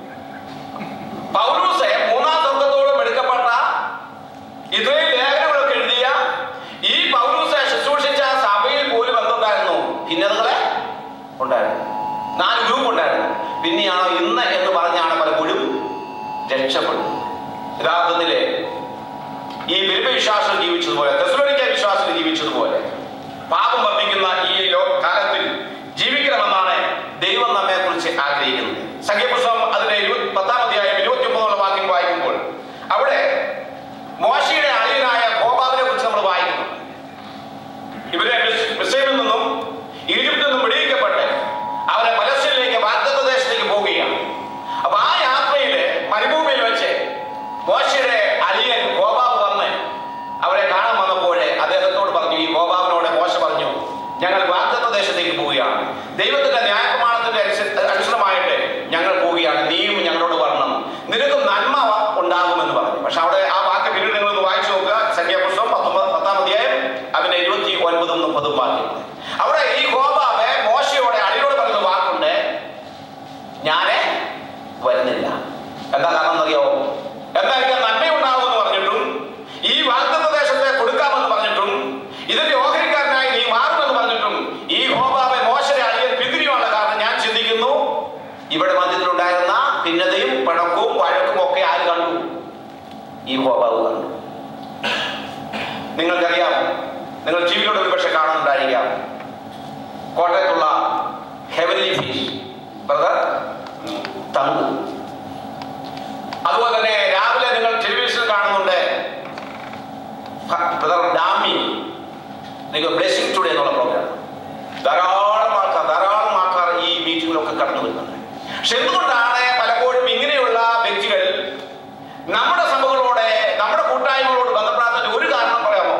പൗരൂസെ മൂന്നാം സ്വർഗത്തോളം എടുക്കപ്പെട്ട ഇത്രയും ലേഖനങ്ങളൊക്കെ എഴുതിയ ഈ പൗരൂസെ ശുശ്രൂഷിച്ച സഭയിൽ പോലും എന്തുണ്ടായിരുന്നു ഭിന്നതകളെ ഉണ്ടായിരുന്നു നാല് ഗ്രൂപ്പ് ഉണ്ടായിരുന്നു പിന്നെയാണോ ഇന്ന് എന്ന് പറഞ്ഞാണ് പലപ്പോഴും രക്ഷപ്പെടുന്നത് യഥാർത്ഥത്തില് ഈ ബിരുബ വിശ്വാസം ജീവിച്ചതുപോലെ തെസ്ലോനിക്ക വിശ്വാസം ജീവിച്ചതുപോലെ പാപം വർദ്ധിക്കുന്ന ഈ ലോ കാലത്തിൽ ജീവിക്കണമെന്നാണ് ദൈവം നമ്മെ കുറിച്ച് ആഗ്രഹിക്കുന്നത് സംഖ്യപുസ്തകം അതിന്റെ ഇരുപത്തി പത്താം അധ്യായം ഇരുപത്തി ഒമ്പതുള്ള വാക്യം വായിക്കുമ്പോൾ അവിടെ മോശയുടെ അളിയനായ ഗോപാവിനെ കുറിച്ച് നമ്മൾ വായിക്കുന്നു ഇവരെ മിസ്- മിസ്രൈമിൽ നിന്നും ഈജിപ്തിൽ നിന്നും വെടിയിക്കപ്പെട്ട് അവരെ പലസ്തീനിലേക്ക് വാഗ്ദത്ത ദേശത്തേക്ക് പോവുകയാണ് അപ്പൊ ആ യാത്രയില് മരുഭൂമിയിൽ വെച്ച് മോശയുടെ അലിയൻ ഗോപാബ് വന്ന് അവരെ കാണാൻ വന്നപ്പോഴേ അദ്ദേഹത്തോട് പറഞ്ഞു ഈ ഗോപാബിനോട് മോശ പറഞ്ഞു ഞങ്ങൾ വാഗ്ദത്ത ദേശത്തേക്ക് പോവുകയാണ് ദൈവത്തിന്റെ ന്യായപ്രമാണത്തിന്റെ അനുസ- അനുസൃതമായിട്ട് ഞങ്ങൾ പോവുകയാണ് നീയും ഞങ്ങളോട് വരണം നിനക്ക് നന്മ വ- ഉണ്ടാകുമെന്ന് പറഞ്ഞു പക്ഷെ അവിടെ ആ വാക്ക് പിന്നീട് നിങ്ങൾ ഒന്ന് വായിച്ചു നോക്കുക സംഖ്യാപുസ്തകം പത്തൊമ്പത് പത്താം അധ്യായം അതിന്റെ ഇരുപത്തി ഒൻപതും മുപ്പതും വാക്യം അവിടെ ഈ ഗോപാബ് മോശയോടെ അടിയോട് പറയുന്ന വാക്കുണ്ട് ഞാന് വരുന്നില്ല എന്താ കാരണം എന്നറിയോ എന്താ എനിക്ക് നന്മയുണ്ടാവുമെന്ന് പറഞ്ഞിട്ടും ഈ വാഗ്ദത്ത ദേശത്തെ കൊടുക്കാമെന്ന് പറഞ്ഞിട്ടും ഇതിന്റെ ഓഹരിക്കാരനായി നീ മാറുമെന്ന് പറഞ്ഞിട്ടും ഈ ഹോബാബെ മോശരെ അളിയൻ പിന്തിരിയുള്ള കാരണം ഞാൻ ചിന്തിക്കുന്നു ഇവിടെ മധ്യത്തിലുണ്ടായിരുന്ന ഭിന്നതയും പഴക്കവും വഴക്കും ഒക്കെ ആര് കണ്ടു ഈ ഹോബാബ് കണ്ടു നിങ്ങൾക്കറിയാം നിങ്ങൾ ടിവിയിലൂടെ ഒരു പക്ഷെ കാണുന്നുണ്ടായിരിക്കാം കോട്ടയത്തുള്ള ഹെവൻലി ഫീസ് ബ്രദർ തങ്കു അതുപോലെ തന്നെ രാവിലെ നിങ്ങൾ ടെലിവിഷനിൽ കാണുന്നുണ്ട് ബ്രദർ ഡാമി നിങ്ങൾ ബ്ലെസ്സിംഗ് ടുഡേ എന്നുള്ള പ്രോഗ്രാം ധാരാളം ആൾക്കാർ ധാരാളം ആൾക്കാർ ഈ മീറ്റിങ്ങിലൊക്കെ കടന്നു വരുന്നുണ്ട് പക്ഷെ എന്തുകൊണ്ടാണ് പലപ്പോഴും ഇങ്ങനെയുള്ള വ്യക്തികൾ നമ്മുടെ സഭകളോട് നമ്മുടെ കൂട്ടായ്മകളോട് ബന്ധപ്പെടാത്തതിന്റെ ഒരു കാരണം പറയാമോ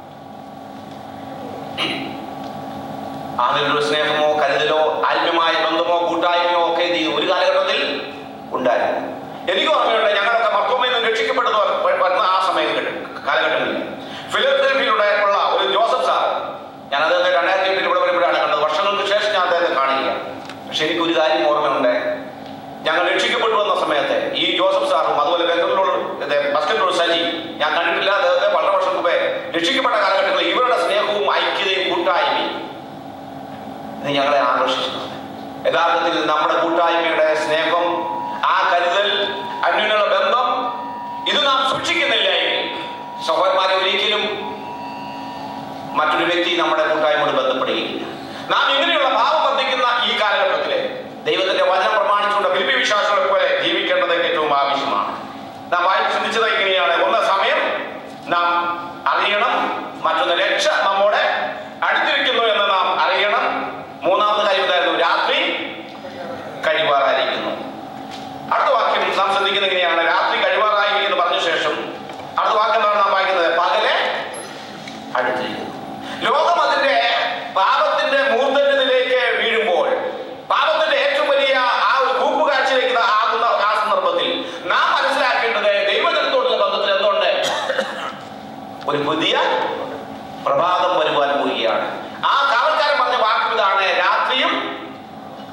അതിലൊരു സ്നേഹമോ കരുതലോ ആത്മ്യമായ ബന്ധമോ കൂട്ടായ്മയോ ഒക്കെ ഇത് ഒരു കാലഘട്ടത്തിൽ ഉണ്ടായിരുന്നു എനിക്ക് ഓർമ്മയുണ്ട് ഞങ്ങളൊക്കെ മർത്തോമയിൽ നിന്ന് രക്ഷിക്കപ്പെട്ടത് വ- വരുന്ന ആ സമയങ്ങളിൽ കാലഘട്ടങ്ങളിൽ ഫിലിപ്പീനിലൂടെ ഉള്ള ഒരു ജോസഫ് സാർ ഞാൻ അദ്ദേഹത്തെ രണ്ടായിരത്തി എട്ടിൽ ഇവിടെ വരുമ്പോഴാണ് കണ്ടത് വർഷങ്ങൾക്ക് ശേഷം ഞാൻ അദ്ദേഹത്തെ കാണുകയാണ് പക്ഷെ എനിക്ക് ഒരു കാര്യം ഓർമ്മയുണ്ട് ഞങ്ങൾ രക്ഷിക്കപ്പെട്ടു വന്ന സമയത്ത് ഈ ജോസഫ് സാറും അതുപോലെ ബംഗളൂരു ബസ്കറ്റിലുള്ള സജി ഞാൻ കണ്ടിട്ടില്ല അദ്ദേഹത്തെ വളരെ വർഷം മുമ്പേ രക്ഷിക്കപ്പെട്ട കാലഘട്ടങ്ങളിൽ ഇവരുടെ സ്നേഹവും ഐക്യതയും കൂട്ടായ്മയും ഇത് ഞങ്ങളെ ആകർഷിച്ചിട്ടുണ്ട് യഥാർത്ഥത്തിൽ നമ്മുടെ കൂട്ടായ്മയുടെ സ്നേഹം ആ കരുതൽ അന്യോന്യുള്ള ബന്ധം ഇത് നാം സൂക്ഷിക്കുന്നില്ല എങ്കിൽ സഹോദരന്മാരെ ഒരിക്കലും മറ്റൊരു വ്യക്തി നമ്മുടെ കൂട്ടായ്മയോട് ബന്ധപ്പെടുകയില്ല നാം ഇങ്ങനെയുള്ള ഭാവം വർദ്ധിക്കുന്ന ഈ കാലഘട്ടത്തില് ദൈവത്തിന്റെ വചനം പ്രമാണിച്ചുകൊണ്ട് ഫിലിപ്പി വിശ്വാസികളെ പോലെ ജീവിക്കേണ്ടത് ഏറ്റവും ആവശ്യമാണ് നാം വായിച്ച് ചിന്തിച്ചത് ഇങ്ങനെയാണ് ഒന്ന് സമയം നാം അറിയണം മറ്റൊന്ന് രക്ഷ നമ്മോടെ അടുത്തിരിക്കുന്നു എന്ന് നാം അറിയണം മൂന്നാമത്തെ കാര്യം എന്തായിരുന്നു രാത്രി കഴിവാറായിരിക്കുന്നു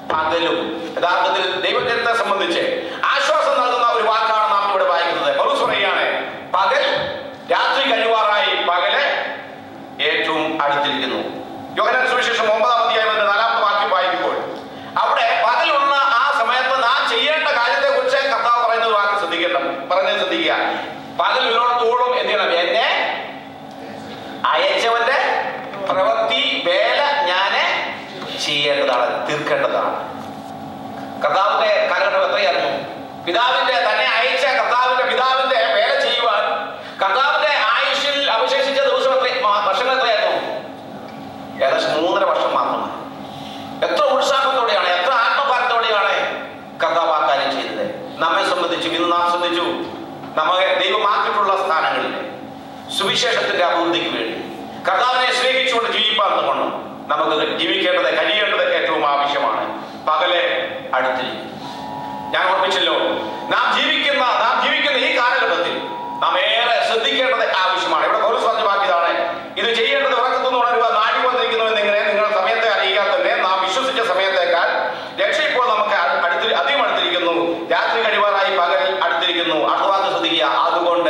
പകലും യഥാർത്ഥത്തിൽ ദൈവജനത്തെ സംബന്ധിച്ച് ആശ്വാസം നൽകുന്ന ഒരു വാക്കാണ് നാം ഇവിടെ വായിക്കുന്നത് പൗലോസ് പറയുകയാണ് പകൽ രാത്രി കഴിവാറായി പകല് ഏറ്റവും അടുത്തിരിക്കുന്നു യോഹന്നാൻ സുവിശേഷം ഒമ്പതാം അധ്യായം അതിന്റെ നാലാമത്തെ വാക്യം വായിക്കുമ്പോൾ അവിടെ പകലുള്ള ആ സമയത്ത് നാം ചെയ്യേണ്ട കാര്യത്തെ കുറിച്ച് കർത്താവ് പറയുന്ന ഒരു വാക്ക് ശ്രദ്ധിക്കണം പറഞ്ഞത് ശ്രദ്ധിക്കുക പകൽ ഉള്ളിടത്തോളം എന്ത് ചെയ്യണം എന്നെ അയച്ചവന്റെ പ്രവൃത്തി വേല ഞാന് ചെയ്യേണ്ടതാണ് തീർക്കേണ്ടതാണ് കർത്താവിന്റെ കാലഘട്ടം എത്രയായിരുന്നു പിതാവിന്റെ തന്നെ അയച്ച കർത്താവിന്റെ പിതാവിന്റെ വേല ചെയ്യുവാൻ കർത്താവിന്റെ ആയുഷിൽ അവശേഷിച്ച ദിവസം എത്ര മ- വർഷങ്ങൾ എത്രയായിരുന്നു ഏകദേശം മൂന്നര വർഷം മാത്രമാണ് എത്ര ഉത്സാഹത്തോടെയാണ് എത്ര ആത്മഭാരത്തോടെയാണ് കർത്താവ് ആ കാര്യം ചെയ്തത് നമ്മെ സംബന്ധിച്ചു ഇന്ന് നാം ശ്രദ്ധിച്ചു നമ്മെ ദൈവമാക്കിയിട്ടുള്ള സ്ഥാനങ്ങളിൽ സുവിശേഷത്തിന്റെ അഭിവൃദ്ധിക്ക് വേണ്ടി കർത്താവിനെ സ്നേഹിച്ചുകൊണ്ട് ജീവിപ്പാൻ കൊണ്ട് നമുക്ക് ജീവിക്കേണ്ടത് കഴിയേണ്ടത് ഏറ്റവും ആവശ്യമാണ് പകലെ അടുത്തിരിക്കും ഞാൻ ഓർമ്മിച്ചല്ലോ നാം ജീവിക്കുന്ന നാം ജീവിക്കുന്ന ഈ കാലഘട്ടത്തിൽ നാം ഏറെ ശ്രദ്ധിക്കേണ്ടത് ആവശ്യമാണ് ഇവിടെ പൗരസ് പറഞ്ഞ വാക്കിയതാണ് ഇത് ചെയ്യേണ്ടത് ഉറക്കത്തുനിന്ന് ഉണരുക നാടി വന്നിരിക്കുന്നു എന്നിങ്ങനെ നിങ്ങൾ സമയത്തെ അറിയിക്കാൻ തന്നെ നാം വിശ്വസിച്ച സമയത്തേക്കാൾ രക്ഷ ഇപ്പോൾ നമുക്ക് അ- അടുത്ത് അധികം അടുത്തിരിക്കുന്നു രാത്രി കഴിവാറായി പകൽ അടുത്തിരിക്കുന്നു അടുത്ത വാക്ക് ശ്രദ്ധിക്കുക അതുകൊണ്ട്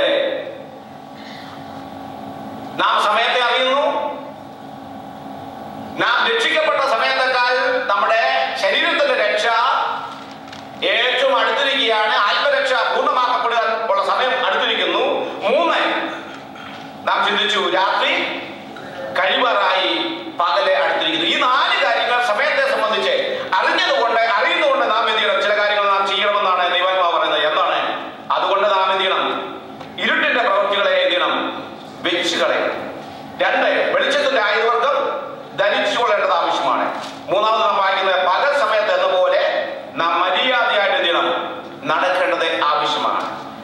നാം സമയത്തെ അറിയുന്നു നാം രക്ഷിക്കപ്പെട്ട സമയത്തേക്കാൾ നമ്മുടെ ശരീരത്തിന്റെ രക്ഷ ഏറ്റവും അടുത്തിരിക്കുകയാണ് ആത്മരക്ഷ പൂർണ്ണമാക്കപ്പെടുക ഉള്ള സമയം അടുത്തിരിക്കുന്നു മൂന്ന് നാം ചിന്തിച്ചു രാത്രി കഴിവാറായി പകലെ അടുത്തിരിക്കുന്നു ഈ നാല് കാര്യങ്ങൾ സമയത്തെ സംബന്ധിച്ച് അറിഞ്ഞതുകൊണ്ട് അറിയുന്നതുകൊണ്ട് നാം എന്ത് ചെയ്യണം ചില കാര്യങ്ങൾ നാം ചെയ്യണമെന്നാണ് ദൈവാത്മാവ് പറയുന്നത് എന്താണ് അതുകൊണ്ട് നാം എന്ത് ചെയ്യണം ഇരുട്ടിന്റെ പ്രവൃത്തികളെ എന്ത് ചെയ്യണം വെച്ച് കളയണം രണ്ട് വെളിച്ചത്തിന്റെ ആയുധവർഗം ധരിച്ചു കൊള്ളേണ്ടത് ആവശ്യമാണ് മൂന്നാമത് നാം വായിക്കുന്നത് പകൽ സമയത്ത് എന്ന പോലെ നാം മര്യാദയായിട്ട് എന്ത് ചെയ്യണം നടക്കേണ്ടത് ആവശ്യമാണ്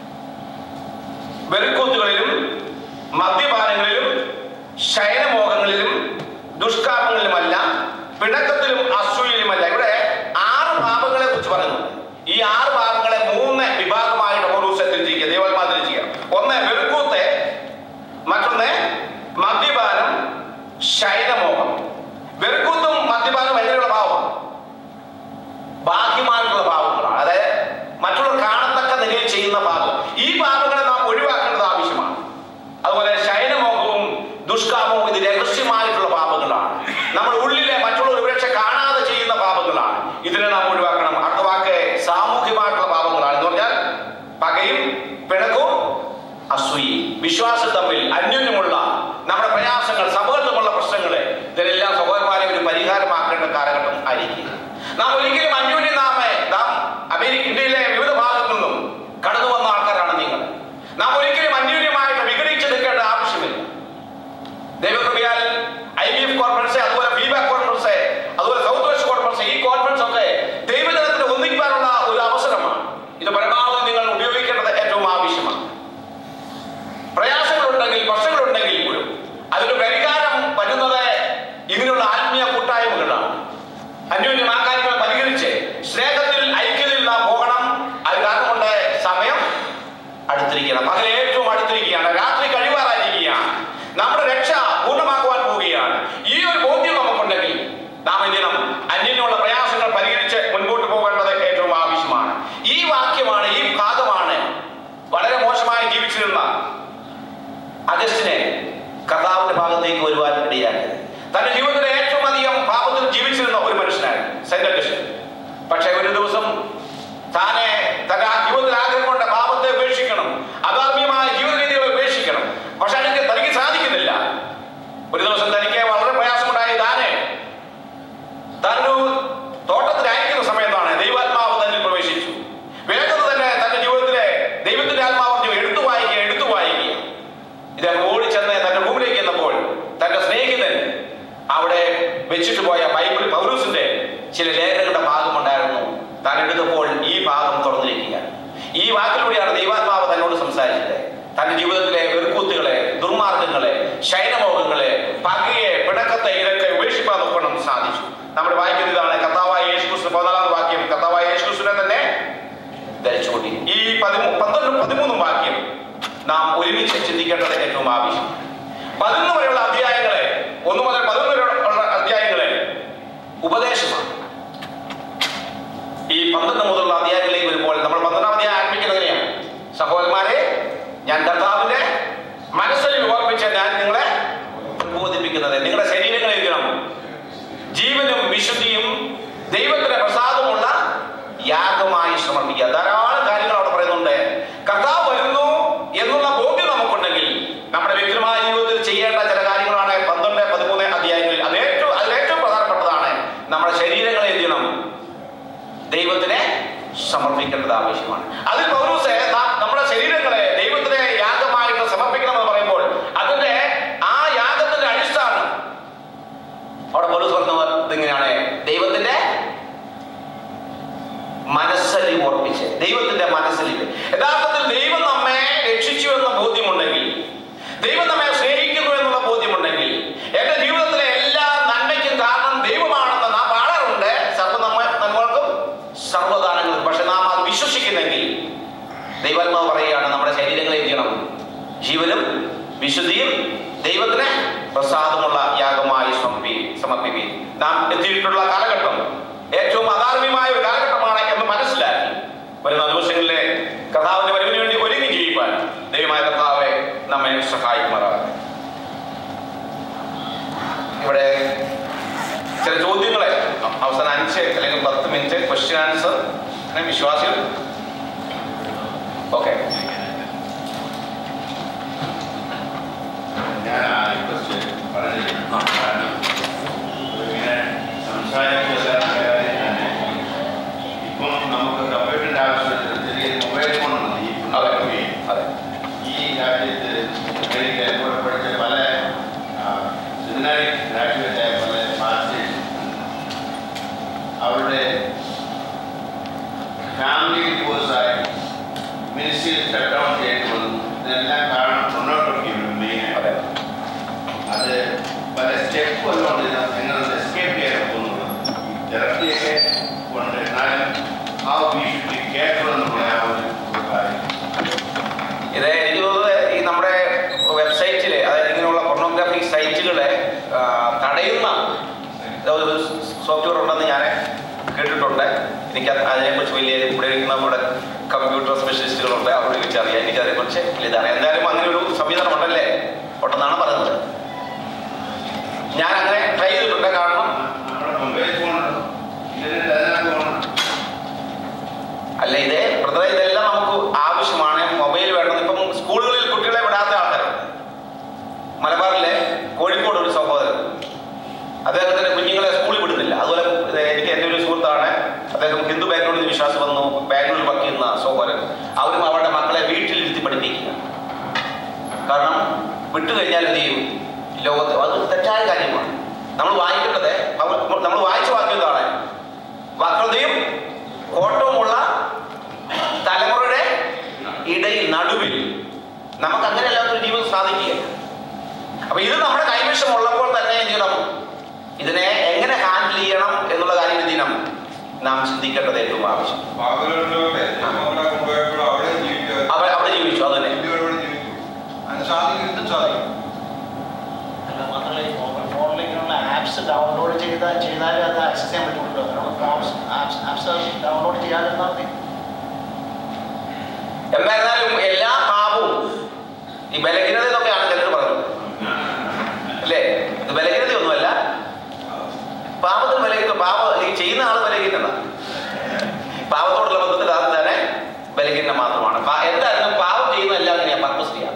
വെറുക്കൂത്തുകളിലും മദ്യപാനങ്ങളിലും ശയനമോഹങ്ങളിലും ദുഷ്കാമങ്ങളിലുമല്ല പിണക്കത്തിലും അസൂയയിലുമല്ല ഇവിടെ ആറ് പാപങ്ങളെ കുറിച്ച് പറയുന്നു ഈ ആറ് പാപങ്ങളെ മൂന്ന് വിഭാഗമായിട്ട് പൗരൂസ തിരിച്ചിരിക്കുക ദൈവന്മാർ തിരിച്ചിരിക്കുക ഒന്ന് വെറുക്കൂത്ത് മറ്റൊന്ന് മദ്യപാനം ശയനമോഹം വെറുക്കൂത്തും മദ്യപാനവും എങ്ങനെയുള്ള ഭാവമാണ് ബാഹ്യമായിട്ടുള്ള പാപങ്ങളാണ് അതായത് മറ്റുള്ളവർ കാണത്തക്ക നിലയിൽ ചെയ്യുന്ന പാപം ഈ പാപങ്ങളെ നാം ഒഴിവാക്കേണ്ടത് ആവശ്യമാണ് അതുപോലെ ശയനമോഹവും ദുഷ്കാമവും ഇത് രഹസ്യമായിട്ടുള്ള പാപങ്ങളാണ് നമ്മൾ ഉള്ളിലെ മറ്റുള്ളവർ ഒരുപക്ഷെ കാണാതെ ചെയ്യുന്ന പാപങ്ങളാണ് ഇതിനെ നാം ഒഴിവാക്കണം അടുത്ത വാക്ക് സാമൂഹ്യമായിട്ടുള്ള പാപങ്ങളാണ് എന്ന് പറഞ്ഞാൽ പകയും പിണക്കവും അസൂയി വിശ്വാസം തമ്മിൽ അന്യോന്യമുള്ള നമ്മുടെ പ്രയാസങ്ങൾ സമൂഹത്തുമുള്ള പ്രശ്നങ്ങളെ ഇതിനെല്ലാം സഹോദരന്മാരെ ഒരു പരിഹാരമാക്കേണ്ട കാലഘട്ടം ആയിരിക്കും നാം ഒരിക്കലും അന്യോന്യം നാമെ നാം അമേരിക്ക ഇന്ത്യയിലെ വിവിധ ഭാഗത്തു നിന്നും കടന്നു വന്ന ആൾക്കാരാണ് നിങ്ങൾ നാം ഒരിക്കലും അന്യോന്യമായിട്ട് വിഘടിച്ച് നിൽക്കേണ്ട ആവശ്യമില്ല ദൈവകൃപയാൽ ഐ ബി എഫ് കോൺഫറൻസ് അതുപോലെ ഫീഡ്ബാക്ക് കോൺഫറൻസ് അതുപോലെ സൗത്ത് വെസ്റ്റ് കോൺഫറൻസ് ഈ കോൺഫറൻസ് ഒക്കെ ദൈവജനത്തിന് ഒന്നിക്കാനുള്ള ഒരു അവസരമാണ് ഇത് പരമാവധി നിങ്ങൾ ഉപയോഗിക്കേണ്ടത് ഏറ്റവും ആവശ്യമാണ് പ്രയാസങ്ങളുണ്ടെങ്കിൽ പ്രശ്നങ്ങളുണ്ടെങ്കിൽ പോലും അതിന് പരിഹാരം വരുന്നത് ഇങ്ങനെയുള്ള ആത്മീയ കൂട്ടായ്മകളാണ് അന്യോന്യം ആ കാര്യങ്ങൾ പരിഹരിച്ച് സ്നേഹത്തിൽ ഐക്യതയിൽ നാം പോകണം അത് കാരണം കൊണ്ട് സമയം അടുത്തിരിക്കണം പകൽ ഏറ്റവും അടുത്തിരിക്കുകയാണ് രാത്രി കഴിവാറായിരിക്കുകയാണ് നമ്മുടെ രക്ഷ പൂർണ്ണമാക്കുവാൻ പോവുകയാണ് ഈ ഒരു ബോധ്യം നമുക്കുണ്ടെങ്കിൽ നാം എന്ത് ചെയ്യണം അന്യനുള്ള പ്രയാസങ്ങൾ പരിഹരിച്ച് മുൻപോട്ട് പോകേണ്ടത് ഏറ്റവും ആവശ്യമാണ് ഈ വാക്യമാണ് ഈ ഭാഗമാണ് വളരെ മോശമായി ജീവിച്ചിരുന്ന അഗസ്റ്റിനെ കർത്താവിന്റെ ഭാഗത്തേക്ക് വരുവാൻ ഇടയാക്കിയത് തന്റെ ജീവിതത്തിലെ ഏറ്റവും അധികം പാപത്തിൽ ജീവിച്ചിരുന്ന ഒരു മനുഷ്യനായിരുന്നു സെന്റ് അഗസ്റ്റിൻ പക്ഷെ ഒരു ദിവസം താനെ തന്റെ ആ ജീവിതത്തിൽ ആഗ്രഹം കൊണ്ട് പാപത്തെ ഉപേക്ഷിക്കണം അധാർമ്യമായ ജീവിത രീതികളെ ഉപേക്ഷിക്കണം പക്ഷെ അതിന് തനിക്ക് സാധിക്കുന്നില്ല ഒരു ദിവസം തനിക്ക് വളരെ പ്രയാസമുണ്ടായി താനെ താനൊരു തോട്ടത്തിലായിരിക്കുന്ന സമയത്താണ് ദൈവാത്മാവ് തന്നിൽ പ്രവേശിച്ചു വേഗത തന്നെ തന്റെ ജീവിതത്തിലെ ദൈവത്തിന്റെ ആത്മാവ് പറഞ്ഞു എടുത്തു വായിക്കുക എടുത്തു വായിക്കുക ഇദ്ദേഹം ഓടിച്ചെന്ന് തന്റെ റൂമിലേക്ക് ചെന്നപ്പോൾ തന്റെ സ്നേഹിതൻ അവിടെ വെച്ചിട്ട് പോയ ബൈബിൾ പൗരൂസിന്റെ ചില ലേഖനങ്ങളുടെ ഭാഗമുണ്ടായിരുന്നു താൻ എടുത്തപ്പോൾ ഈ ഭാഗം തുറന്നിരിക്കുക ഈ വാക്കിലൂടെയാണ് ദൈവാത്മാവ് തന്നോട് സംസാരിച്ചത് തന്റെ ജീവിതത്തിലെ വെറുക്കൂത്തുകളെ ദുർമാർഗങ്ങളെ ശൈനമോഹങ്ങളെ പകയെ പിണക്കത്തെ ഇതൊക്കെ ഉപേക്ഷിപ്പാൻ നോക്കണം സാധിച്ചു നമ്മൾ വായിക്കുന്ന ഇതാണ് കർത്താവായ യേശുക്രിസ്തു പതിനാലാം വാക്യം കർത്താവായ യേശുക്രിസ്തുവിനെ തന്നെ ധരിച്ചുകൊണ്ടി ഈ പതിമൂ പന്ത്രണ്ടും പതിമൂന്നും വാക്യം നാം ഒരുമിച്ച് ചിന്തിക്കേണ്ടത് ഏറ്റവും ആവശ്യം പതിനൊന്ന് വരെയുള്ള അധ്യായങ്ങളെ ഒന്ന് മുതൽ പതിനൊന്ന് വരെയുള്ള അധ്യായങ്ങളെ ഉപദേശമാണ് എന്തിനും ജീവനും വിശുദ്ധിയും ദൈവത്തിന്റെ പ്രസാദമുള്ള യാഗമായി സമർപ്പിക്കുക ധാരാളം കാര്യങ്ങൾ അവിടെ പറയുന്നുണ്ട് കർത്താവ് വരുന്നു എന്നുള്ള ബോധ്യം നമുക്കുണ്ടെങ്കിൽ നമ്മുടെ വ്യക്തിപരമായ ജീവിതത്തിൽ ചെയ്യേണ്ട ചില കാര്യങ്ങളാണ് പന്ത്രണ്ട് പതിമൂന്ന് അധ്യായങ്ങളിൽ അത് ഏറ്റവും അതിൽ ഏറ്റവും പ്രധാനപ്പെട്ടതാണ് നമ്മുടെ ശരീരങ്ങളെ എന്ത് ചെയ്യണം ദൈവത്തിനെ സമർപ്പിക്കേണ്ടത് ആവശ്യമാണ് അതിൽ പൗരൂസെ നാം നമ്മുടെ ശരീരങ്ങളെ ദൈവത്തിന് യാഗമായിട്ട് സമർപ്പിക്കണമെന്ന് പറയുമ്പോൾ അതിന്റെ ആ യാഗത്തിന്റെ അടിസ്ഥാനം അവിടെ പൗരൂസ് പറഞ്ഞത് ഇങ്ങനെയാണ് ദൈവത്തിന്റെ മനസ്സലിവ് ഓർപ്പിച്ച് ദൈവത്തിന്റെ മനസ്സലിവ് യഥാർത്ഥത്തിൽ ദൈവം നമ്മെ രക്ഷിച്ചു എന്ന ബോധ്യമുണ്ടെങ്കിൽ ദൈവം നമ്മെ സ്നേഹിക്കുന്നു എന്നുള്ള ബോധ്യമുണ്ടെങ്കിൽ എന്റെ ജീവിതത്തിലെ എല്ലാ നന്മയ്ക്കും കാരണം ദൈവമാണെന്ന് നാം പാടാറുണ്ട് സർവ്വ നമ്മ നന്മകൾക്കും സർവ്വദാനങ്ങൾക്കും പക്ഷെ നാം അത് വിശ്വസിക്കുന്നെങ്കിൽ ദൈവാത്മാവ് പറയുകയാണ് നമ്മുടെ ശരീരങ്ങളെ എന്ത് ചെയ്യണം ജീവനും വിശുദ്ധിയും ദൈവത്തിന് പ്രസാദമുള്ള യാഗമായി സമർപ്പി സമർപ്പിക്കുകയും നാം എത്തിയിട്ടുള്ള കാലഘട്ടം ഏറ്റവും അധാർമ്യമായ ഒരു കാലഘട്ടമാണ് എന്ന് മനസ്സിലാക്കി വരുന്ന ദിവസങ്ങളിലെ കർത്താവിന്റെ വരവിന് വേണ്ടി ഒരുങ്ങി ചെയ്യുവാൻ ദൈവമായ കർത്താവെ നമ്മെ സഹായിക്കുമാറാകട്ടെ ഇവിടെ ചില ചോദ്യങ്ങളെ അ- അവസാനം അഞ്ച് അല്ലെങ്കിൽ പത്ത് മിനിറ്റ് ക്വസ്റ്റ്യൻ ആൻസർ അങ്ങനെ വിശ്വാസികൾ ഓക്കെ ഞാൻ ആ റിക്വസ്റ്റ് പറഞ്ഞിരുന്നു കാരണം ഇങ്ങനെ സംസാരിക്കുന്ന കാര്യം തന്നെ ഇപ്പം നമുക്ക് കമ്പ്യൂട്ടറിന്റെ ആവശ്യമില്ല ചെറിയ മൊബൈൽ ഫോൺ ഉണ്ട് ഈ അതെ പിള്ളേർക്ക് അതെ ഈ രാജ്യത്ത് അമേരിക്ക ഇവിടെ പഠിച്ച പല സെമിനാരി ഗ്രാജുവേറ്റായ പല മാസ്റ്റേഴ്സ് അവരുടെ ഫാമിലി ഡിവോഴ്സായി മിനിസ്ട്രി ഷട്ട് ഡൗൺ ചെയ്യേണ്ടി വന്നു ഇതെല്ലാം കാരണം പൊണ്ണോട്ടൊക്കെയുണ്ട് മെയിനായിട്ട് അതെ അത് പല സ്റ്റെപ്പ് വല്ലതും എങ്ങനെ എസ്കേപ്പ് ചെയ്യാൻ പോകുന്നത് തെറപ്പിയൊക്കെ കൊണ്ട് എന്നാലും ആ വീട്ടിൽ കേൾക്കണമെന്നുള്ള ആ ഒരു ഒരു കാര്യം ഇത് എനിക്ക് തോന്നുന്നത് ഈ നമ്മുടെ വെബ്സൈറ്റില് അതായത് ഇങ്ങനെയുള്ള പൊർണോഗ്രാഫിക് സൈറ്റുകളെ ആ, തടയുന്ന ഒരു സോഫ്റ്റ്വെയർ ഉണ്ടെന്ന് ഞാൻ കേട്ടിട്ടുണ്ട് എനിക്ക് അത് അതിനെക്കുറിച്ച് വലിയ ഇവിടെ ഇരിക്കുന്ന നമ്മുടെ കമ്പ്യൂട്ടർ സ്പെഷ്യലിസ്റ്റുകളുണ്ട് അവരോട് ചോദിച്ചാൽ അറിയാം എനിക്ക് അതിനെക്കുറിച്ച് വലിയ ഇതറിയാം എന്തായാലും അങ്ങനെ ഒരു സംവിധാനം ഉണ്ടല്ലേ ഉണ്ടെന്നാണ് പറയുന്നത് ഞാൻ അങ്ങനെ ട്രൈ ചെയ്തിട്ടുണ്ട് കാരണം നമ്മുടെ മൊബൈൽ ഫോണുണ്ടോ ഇന്റർനെറ്റ് അതിനകത്ത് പോകണം അല്ല ഇത് ബ്രദറെ ഇതെല്ലാം നമുക്ക് ആവശ്യമാണ് മൊബൈൽ വേണ്ടത് ഇപ്പം സ്കൂളുകളിൽ കുട്ടികളെ വിടാത്ത ആൾക്കാരുണ്ട് മലബാറിലെ കോഴിക്കോട് ഒരു സഹോദരൻ അദ്ദേഹത്തിന്റെ കുഞ്ഞുങ്ങളെ സ്കൂളിൽ വിടുന്നില്ല അതുപോലെ ഇത് എനിക്ക് എൻ്റെ ഒരു സുഹൃത്താണ് അദ്ദേഹം ഹിന്ദു ബാക്ക്ഗ്രൗണ്ടിൽ വിശ്വാസം വന്നു ബാംഗ്ലൂരിൽ വർക്ക് ചെയ്യുന്ന സഹോദരൻ അവരും അവരുടെ മക്കളെ വീട്ടിലിരുത്തി പഠിപ്പിക്കുക കാരണം വിട്ടുകഴിഞ്ഞാൽ എന്ത് ചെയ്യും ലോകത്ത് അത് തെറ്റായ കാര്യമാണ് നമ്മൾ വായിക്കേണ്ടത് നമ്മൾ വായിച്ച വാക്യം എന്താണ് വക്രതയും കോട്ടവുമുള്ള തലമുറയുടെ ഇടയിൽ നടുവിൽ നമുക്ക് അങ്ങനെ അല്ലാത്തൊരു ജീവിതം സാധിക്കുക അപ്പൊ ഇത് നമ്മുടെ കൈവശം ഉള്ളപ്പോൾ തന്നെ എന്ത് ചെയ്യണം ഇതിനെ എങ്ങനെ ഹാൻഡിൽ ചെയ്യണം എന്നുള്ള കാര്യം എന്ത് ചെയ്യണം നാം ചിന്തിക്കേണ്ടത് ഏറ്റവും ആവശ്യം ബാബിലോണിലൂടെ ജന്മങ്ങളെ കൊണ്ടുപോയപ്പോൾ അവിടെ ജീവിക്കുക അവർ അവിടെ ജീവിച്ചു അത് തന്നെ ഇന്ത്യയോട് ജീവിച്ചു അതിന് സാധിക്കും എന്തും സാധിക്കും അല്ല മാത്രമല്ല ഈ മൊബൈൽ ഫോണിലേക്കുള്ള ആപ്സ് ഡൗൺലോഡ് ചെയ്ത ചെയ്താലേ അത് ആക്സസ് ചെയ്യാൻ പറ്റുള്ളൂ കാരണം ആപ്സ് ആപ്സ് ആപ്സ് ഡൗൺലോഡ് ചെയ്യാതിരുന്നാൽ മതി എന്തായിരുന്നാലും എല്ലാ പാപവും ഈ ബലഹീനത എന്നൊക്കെയാണ് ചിലർ പറയുന്നത് അല്ലേ ഇത് ബലഹീനതയൊന്നുമല്ല പാപത്തിൽ ബലഹീന പാപ ഈ ചെയ്യുന്ന ആൾ ബലഹീനത പാപത്തോടുള്ള ബന്ധത്തിൽ അത് തന്നെ ബലഹീനത മാത്രമാണ് പാ- എന്തായാലും പാപം ചെയ്യുന്ന എല്ലാം അങ്ങനെയാണ് പർപ്പസ് ചെയ്യാം